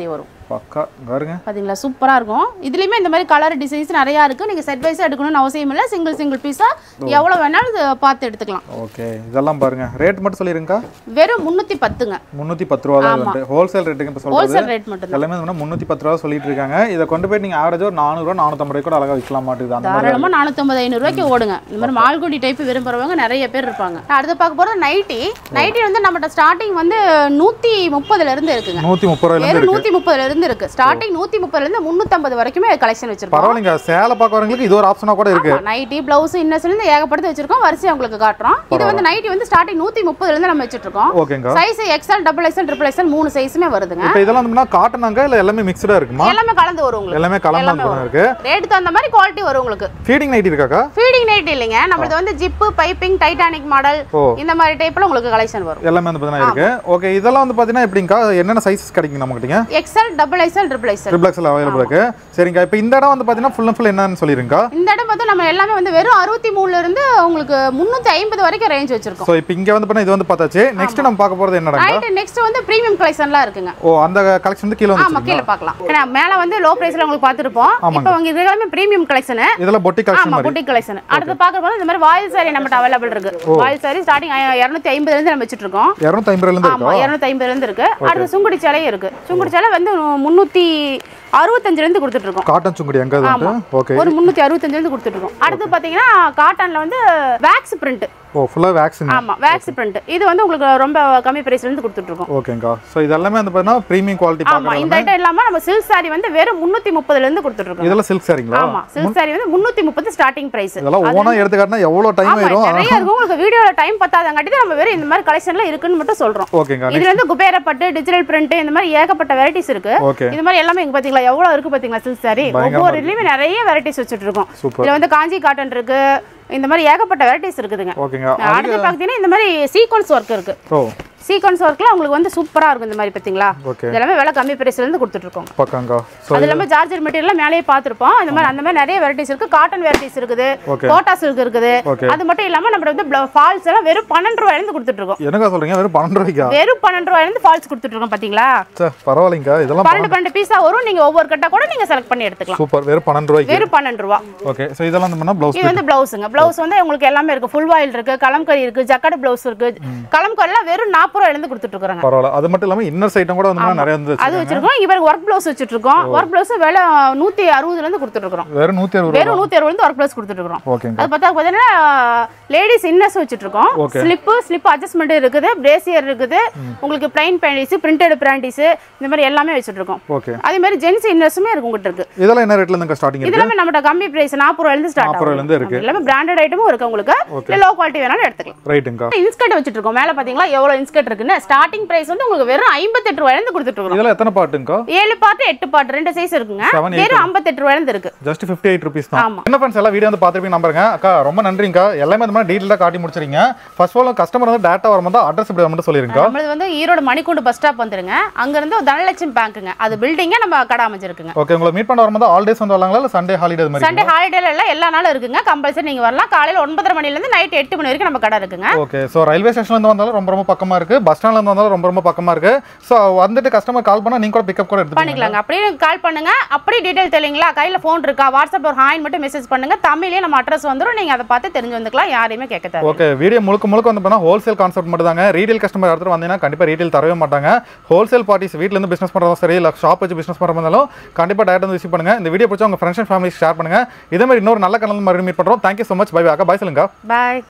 பக்கா இங்க பாருங்க பாத்தீங்களா சூப்பரா இருக்கும் இதுலயுமே இந்த மாதிரி கலர் டிசைன்ஸ் நிறைய இருக்கு நீங்க செட் வைஸா எடுக்கணும்னு அவசியம் இல்லை சிங்கிள் சிங்கிள் பீஸா எவ்வளவு வேணாலும் இது பார்த்து எடுத்துக்கலாம் ஓகே இதெல்லாம் பாருங்க ரேட் மட்டும் சொல்லிருங்கக்கா வெறும் முந்நூத்தி பத்துங்க முந்நூற்றி பத்து ரூபா தான் வந்துட்டு ஹோல்சேல் ரேட்டுக்கு இப்போ சொல்றது ஹோல்சேல் ரேட் மட்டும் எல்லாமே வந்து முந்நூற்றி பத்து ரூபா சொல்லிட்டு இருக்காங்க இதை கொண்டு போய் நீங்கள் ஆவரேஜ் ஒரு நானூறுரூவா நானூற்றம்பது ரூபாய் கூட அழகாக விற்கலாம் மாட்டுது அந்த மாதிரி தாராளமா நானூத்தம்பது ஐநூறு ரூபாய்க்கு ஓடுங்க இந்த மாதிரி மால்குடி டைப் விரும்புறவங்க நிறைய பேர் இருப்பாங்க அடுத்து பார்க்க போறது நைட்டி நைட்டி வந்து நம்மகிட்ட ஸ்டார்டிங் வந்து நூத்தி முப்பதுல இருந்து இருக்குங்க நூற்றி முப்பது ரூபாயிலேருந்து வெறும் நூத்தி முப்பதுல இருந்து இருக்கு ஸ்டார்டிங் நூத்தி முப்பதுல இருந்து முன்னூத்தம்பது வரைக்குமே கலெக்ஷன் வச்சிருக்கோம் பரவாயில்லைங்க சேலை பார்க்குறவங்களுக்கு இது ஒரு ஆப்ஷனாக கூட இருக்கு நைட்டி பிளவுஸ் இன்னஸ்ல இருந்து ஏகப்படுத்தி வச்சிருக்கோம் வரிசையா உங்களுக்கு காட்டுறோம் இது வந்து நைட்டி வந்து ஸ்டார்டிங் நூத்தி முப்பதுல இருந்து நம்ம வச்சிட்டு இருக்கோம் ஓகேங்க size XL double XL triple XL மூணு சைஸுமே வருதுங்க இப்போ இதெல்லாம் வந்து காட்டனாங்க இல்லை எல்லாமே மிக்சடாக இருக்குமா எல்லாமே கலந்து வரும் உங்களுக்கு எல்லாமே கலந்து எல்லாமே தான் இருக்கு ரேட் தகுந்த மாதிரி குவாலிட்டி வரும் உங்களுக்கு ஃபீடிங் நைட் இருக்காக்கா ஃபீடிங் நைட் இல்லைங்க நம்மளது வந்து ஜிப்பு பைப்பிங் டைட்டானிக் மாடல் ஓ. இந்த மாதிரி டைப்ல உங்களுக்கு கலெக்ஷன் வரும் எல்லாமே வந்து பார்த்தீங்கன்னா இருக்கு ஓகே இதெல்லாம் வந்து பார்த்தீங்கன்னா எப்படிங்கக்கா என்னென்ன சைஸஸ் கிடைக்கும் நம்மகிட்டங்க XL double XL triple XL triple XL available இருக்கு சரிங்க இப்போ இந்த இடம் வந்து பார்த்தீங்கன்னா ஃபுல் அண்ட் ஃபுல் என்னன்னு சொல்லிருங்கக்கா இந்த இடம் பார்த்தா நம்ம எல்லாமே வந்து வெறும் அறுபத்தி மூணுல இருந்து உங்களுக்கு முந்நூற்றி ஐம்பது வரைக்கும் ரேஞ்ச் வச்சிருக்கோம் ஸோ இப்போ இங்கே வந்து பார்த்தீங்கன்னா இது வந்து பார்த்தாச்சு நெக்ஸ்ட் நம்ம பார்க்க போகிறது என்னடா ரைட் நெக்ஸ்ட் வந்து ப்ரீமியம் கலெக்ஷன்லாம் இருக்குங்க ஓ அந்த கலெக்ஷன் வந்து கீழே ஆமா வந்து கீழே பார்க்கலாம் ஏன்னா மேல வந்து லோ பிரைஸ்ல உங்களுக்கு பார்த்துருப்போம் ஆமாங்க. இப்போ உங்க இது எல்லாமே ப்ரீமியம் கலெக்ஷன் இதெல்லாம் பொட்டி கலெக்ஷன் ஆமா மாதிரி புட்டிக் கலெக்ஷன் அடுத்து பார்க்க போது இந்த மாதிரி வாயில் சாரி நம்மகிட்ட அவைலபிள் இருக்கு வாயில் சாரி ஸ்டார்டிங் இரநூத்தி ஐம்பதுல இருந்து நம்ம வச்சுட்டு இருக்கோம் இரநூத்தி ஐம்பதுலேருந்து ஆமா இருக்கா இரநூத்தி ஐம்பதுல இருந்து இருக்கு அடுத்து சுங்குடி சேலையும் இருக்கு சுங்குடி சேலை வந்து முந்நூத்தி அறுபத்தஞ்சுல இருந்து கொடுத்துட்டு இருக்கோம் காட்டன் சுங்குடி எங்கே வந்து ஓகே ஒரு முந்நூற்றி அறுபத்தஞ்சுல இருந்து கொடுத்துட்டு இருக்கோம் அடுத்து பார்த்தீங்கன்னா காட்டன்ல வந்து வேக்ஸ் பிரிண்ட் ஓ ஃபுல்லாக வேக்சின் ஆமா வேக்ஸ் பிரிண்ட் இது வந்து உங்களுக்கு ரொம்ப கம்மி பிரைஸ்ல இருந்து கொடுத்துட்டு இருக்கோம் ஓகேங்கா ஸோ இதெல்லாமே வந்து பார்த்தீங்கன்னா ப்ரீமியம் குவாலிட்டி ஆமா பார்க்குறது இந்த ஐட்டம் இல்லாம நம்ம சில்க் சாரி வந்து வெறும் முந்நூற்றி முப்பதுல இருந்து கொடுத்துட்டு இருக்கோம் இதெல்லாம் சில்க் சாரிங்களா ஆமா சில்க் சாரி வந்து முந்நூற்றி முப்பது ஸ்டார்டிங் பிரைஸ் இதெல்லாம் ஓனா எடுத்துக்காட்டினா எவ்வளோ டைம் ஆமா ஆயிரும் நிறைய இருக்கும் உங்களுக்கு வீடியோல டைம் பத்தாதங்காட்டி தான் நம்ம வெறும் இந்த மாதிரி கலெக்ஷன்ல இருக்குன்னு மட்டும் சொல்றோம் ஓகேங்கா இதுல இருந்து குபேரப்பட்டு டிஜிட்டல் பிரிண்ட் இந்த மாதிரி ஏகப்பட்ட வெரைட்டிஸ் இருக்கு ஓகே இது மாதிரி எல்லாமே இங்க பாத்தீங்களா எவ்வளவு இருக்கு பாத்தீங்களா சில்க் சாரி பயங்கரமா ஒவ்வொரு இதுலயுமே நிறைய வெரைட்டிஸ் வச்சுட்டு இருக்கோம் சூப்பர் இதுல வந்து காஞ்சி காட்டன் இருக்கு இந்த மாதிரி ஏகப்பட்ட வெரைட்டிஸ் இருக்குதுங்க ஓகேங்க அடுத்து பாத்தீங்கன்னா இந்த மாதிரி சீக்வன்ஸ் ஒர்க் இருக்கு ஓ சீக்வன்ஸ் ஒர்க்ல உங்களுக்கு வந்து சூப்பரா இருக்கும் இந்த மாதிரி பாத்தீங்களா ஓகே இது எல்லாமே விலை கம்மி பிரைஸ்ல இருந்து கொடுத்துட்டு இருக்கோம் பக்காங்கா ஸோ அது இல்லாம ஜார்ஜர் மெட்டீரியல் மேலேயே பார்த்திருப்போம் இந்த மாதிரி அந்த மாதிரி நிறைய வெரைட்டிஸ் இருக்கு காட்டன் வெரைட்டிஸ் இருக்குது ஓகே கோட்டா சில்க் இருக்குது ஓகே அது மட்டும் இல்லாம நம்ம வந்து ஃபால்ஸ் எல்லாம் வெறும் பன்னெண்டு ரூபாயில இருந்து கொடுத்துட்டு இருக்கோம் என்னக்கா சொல்றீங்க வெறும் பன்னெண்டு ரூபாய்க்கா வெறும் பன்னெண்டு ரூபாயில இருந்து ஃபால்ஸ் கொடுத்துட்டு இருக்கோம் பாத்தீங்களா சே பரவாயில்லைங்கக்கா இதெல்லாம் பன்னெண்டு பன்னெண்டு பீஸா வரும் நீங்க ஒவ்வொரு கட்டா கூட நீங்க செலக்ட் பண்ணி எடுத்துக்கலாம் சூப்பர் வெறும் பன்னெண்டு ரூபாய்க்கு வெறும் பன்னெண்டு ரூபா ஓகே ஸோ இதெல்லாம் வந்து ப்ளவுஸ் இது வந்து பிளவுஸுங்க பிளவுஸ் வந்து உங்களுக்கு எல்லாமே இருக்கு ஃபுல் வாயில் இருக்கு கலம்கரி இருக்கு ஜக்கடு பிளவுஸ் இருக்கு கலம்கரிலாம் வெறும் நாற்பது ரூபாயில இருந்து கொடுத்துட்டு இருக்காங்க பரவாயில்ல அது மட்டும் இல்லாமல் இன்னர் சைட்டும் கூட வந்து நிறைய வந்து அது வச்சிருக்கோம் இவருக்கு ஒர்க் பிளவுஸ் வச்சுட்டு இருக்கோம் ஒர்க் பிளவுஸ் விலை நூத்தி அறுபதுல இருந்து கொடுத்துட்டு இருக்கோம் வெறும் நூற்றி அறுபது ரூபா வெறும் நூத்தி அறுபதுல இருந்து ஒர்க் பிளவுஸ் கொடுத்துட்டு இருக்கோம் ஓகேங்க அது பார்த்தா பார்த்தீங்கன்னா லேடிஸ் இன்னர்ஸ் வச்சுட்டு இருக்கோம் Okay. ஸ்லிப்பு ஸ்லிப் அட்ஜஸ்ட்மெண்ட் இருக்குது பிரேசியர் இருக்குது உங்களுக்கு பிளைன் பேண்டிஸ் பிரிண்டட் பிராண்டிஸ் இந்த மாதிரி எல்லாமே வச்சுட்டு இருக்கோம் ஓகே அதே மாதிரி ஜென்ஸ் இன்னர்ஸுமே இருக்கு உங்ககிட்ட இருக்கு இதெல்லாம் என்ன ரேட்ல இருந்து ஸ்டார்டிங் இது இருக்கு எல்லாமே நம்மகிட்ட கம்மி பிரைஸ் நாற்பது ரூபாயிலிருந்து ஸ்டார்ட் 40 ரூபாயில இருந்து இருக்கு. ஆகும் எல்லாமே பிராண்டட் ஐட்டமும் இருக்கு உங்களுக்கு இல்ல லோ குவாலிட்டி வேணாலும் எடுத்துக்கலாம் ரைட்டுங்கக்கா இன்ஸ்கர்ட் வச்சுட்டு இருக்கோம் மேல பாத்தீங்களா எவ்வளவு இன்ஸ்கர்ட் இருக்குன்னு ஸ்டார்டிங் பிரைஸ் வந்து உங்களுக்கு வெறும் ஐம்பத்தெட்டு ரூபாயில இருந்து கொடுத்துட்டு இருக்கோம் இதெல்லாம் எத்தனை பாட்டுங்கக்கா ஏழு பாட்டு எட்டு பாட்டு ரெண்டு சைஸ் இருக்குங்க Seven, eight வெறும் ஐம்பத்தெட்டு ரூபாயில இருந்து இருக்கு ஜஸ்ட் ஃபிஃப்டி எயிட் ருபீஸ் தான் ஆமா. என்ன ஃப்ரெண்ட்ஸ் எல்லாம் வீடியோ வந்து பார்த்துருப்பீங்க நம்பருங்க அக்கா ரொம்ப நன்றிங்கக்கா எல்லாமே இந்த மாதிரி டீட்டெயிலாக காட்டி முடிச்சிருங்க ஃபர்ஸ்ட் ஆஃப் ஆல் கஸ்டமர் வந்து டேட்டா வரும்போது அட்ரஸ் இப்படி மட்டும் சொல்லிருங்கக்கா நம்மளது வந்து ஈரோடு மணிக்கூண்டு பஸ் ஸ்டாப் வந்துருங்க அங்க இருந்து தனலட்சுமி பேங்க்குங்க அது பில்டிங்க நம்ம கடை அமைஞ்சிருக்குங்க ஓகே உங்களை மீட் பண்ண வரும்போது ஆல் டேஸ் வந்து வரலாங்களா இல்லை சண்டே ஹாலிடே மாதிரி சண்டே ஹாலிடேல எல்லாம் எல்லா நாளும் இருக்குங்க கம்பல்சரி நீங்க வரலாம் காலையில ஒன்பதரை மணில இருந்து நைட் எட்டு மணி வரைக்கும் நம்ம கடை இருக்குங்க ஓகே ஸோ ரயில்வே ஸ்டேஷன்லேருந்து வந்தாலும் ரொம்ப ரொம்ப பக்கமாக இருக்குது பஸ் ஸ்டாண்ட்லேருந்து வந்தாலும் ரொம்ப ரொம்ப பக்கமாக இருக்குது ஸோ வந்துட்டு கஸ்டமர் கால் பண்ணால் நீங்கள் கூட பிக்கப் கூட எடுத்துக்கலாம் பண்ணிக்கலாங்க அப்படியே கால் பண்ணுங்க அப்படியே டீடைல் தெரியலீங்களா கையில ஃபோன் இருக்கா வாட்ஸ்அப் ஒரு ஹாயின் மட்டும் மெசேஜ் பண்ணுங்க தமிழ்லயே நம்ம அட்ரஸ் வந்துரும் நீங்க அதை பார்த்து தெரிஞ்சு வந்துக்கலாம் யாரையுமே கேட்க தேவை ஓகே வீடியோ முழுக்க முழுக்க வந்து பண்ணால் ஹோல்சேல் கான்செப்ட் மட்டும் தாங்க ரீட்டைல் கஸ்டமர் எடுத்துட்டு வந்தீங்கன்னா கண்டிப்பாக ரீட்டைல் தரவே மாட்டாங்க ஹோல்சேல் பார்ட்டிஸ் வீட்டிலேருந்து பிஸ்னஸ் பண்ணுறதும் சரி இல்லை ஷாப் வச்சு பிஸ்னஸ் பண்ணுறதா இருந்தாலும் கண்டிப்பாக டேரக்ட் வந்து விசிட் பண்ணுங்க இந்த வீடியோ பிடிச்சா உங்கள் ஃப்ரெண்ட்ஸ் அண்ட் ஃபேமிலி ஷேர் பண்ணுங்க இதே மாதிரி இன்னொரு நல்ல கனல் மாதிரி மீட் பண்ணுறோம் தேங்க்யூ ஸோ மச் பை அக்கா பை சொல்லுங்க பாய்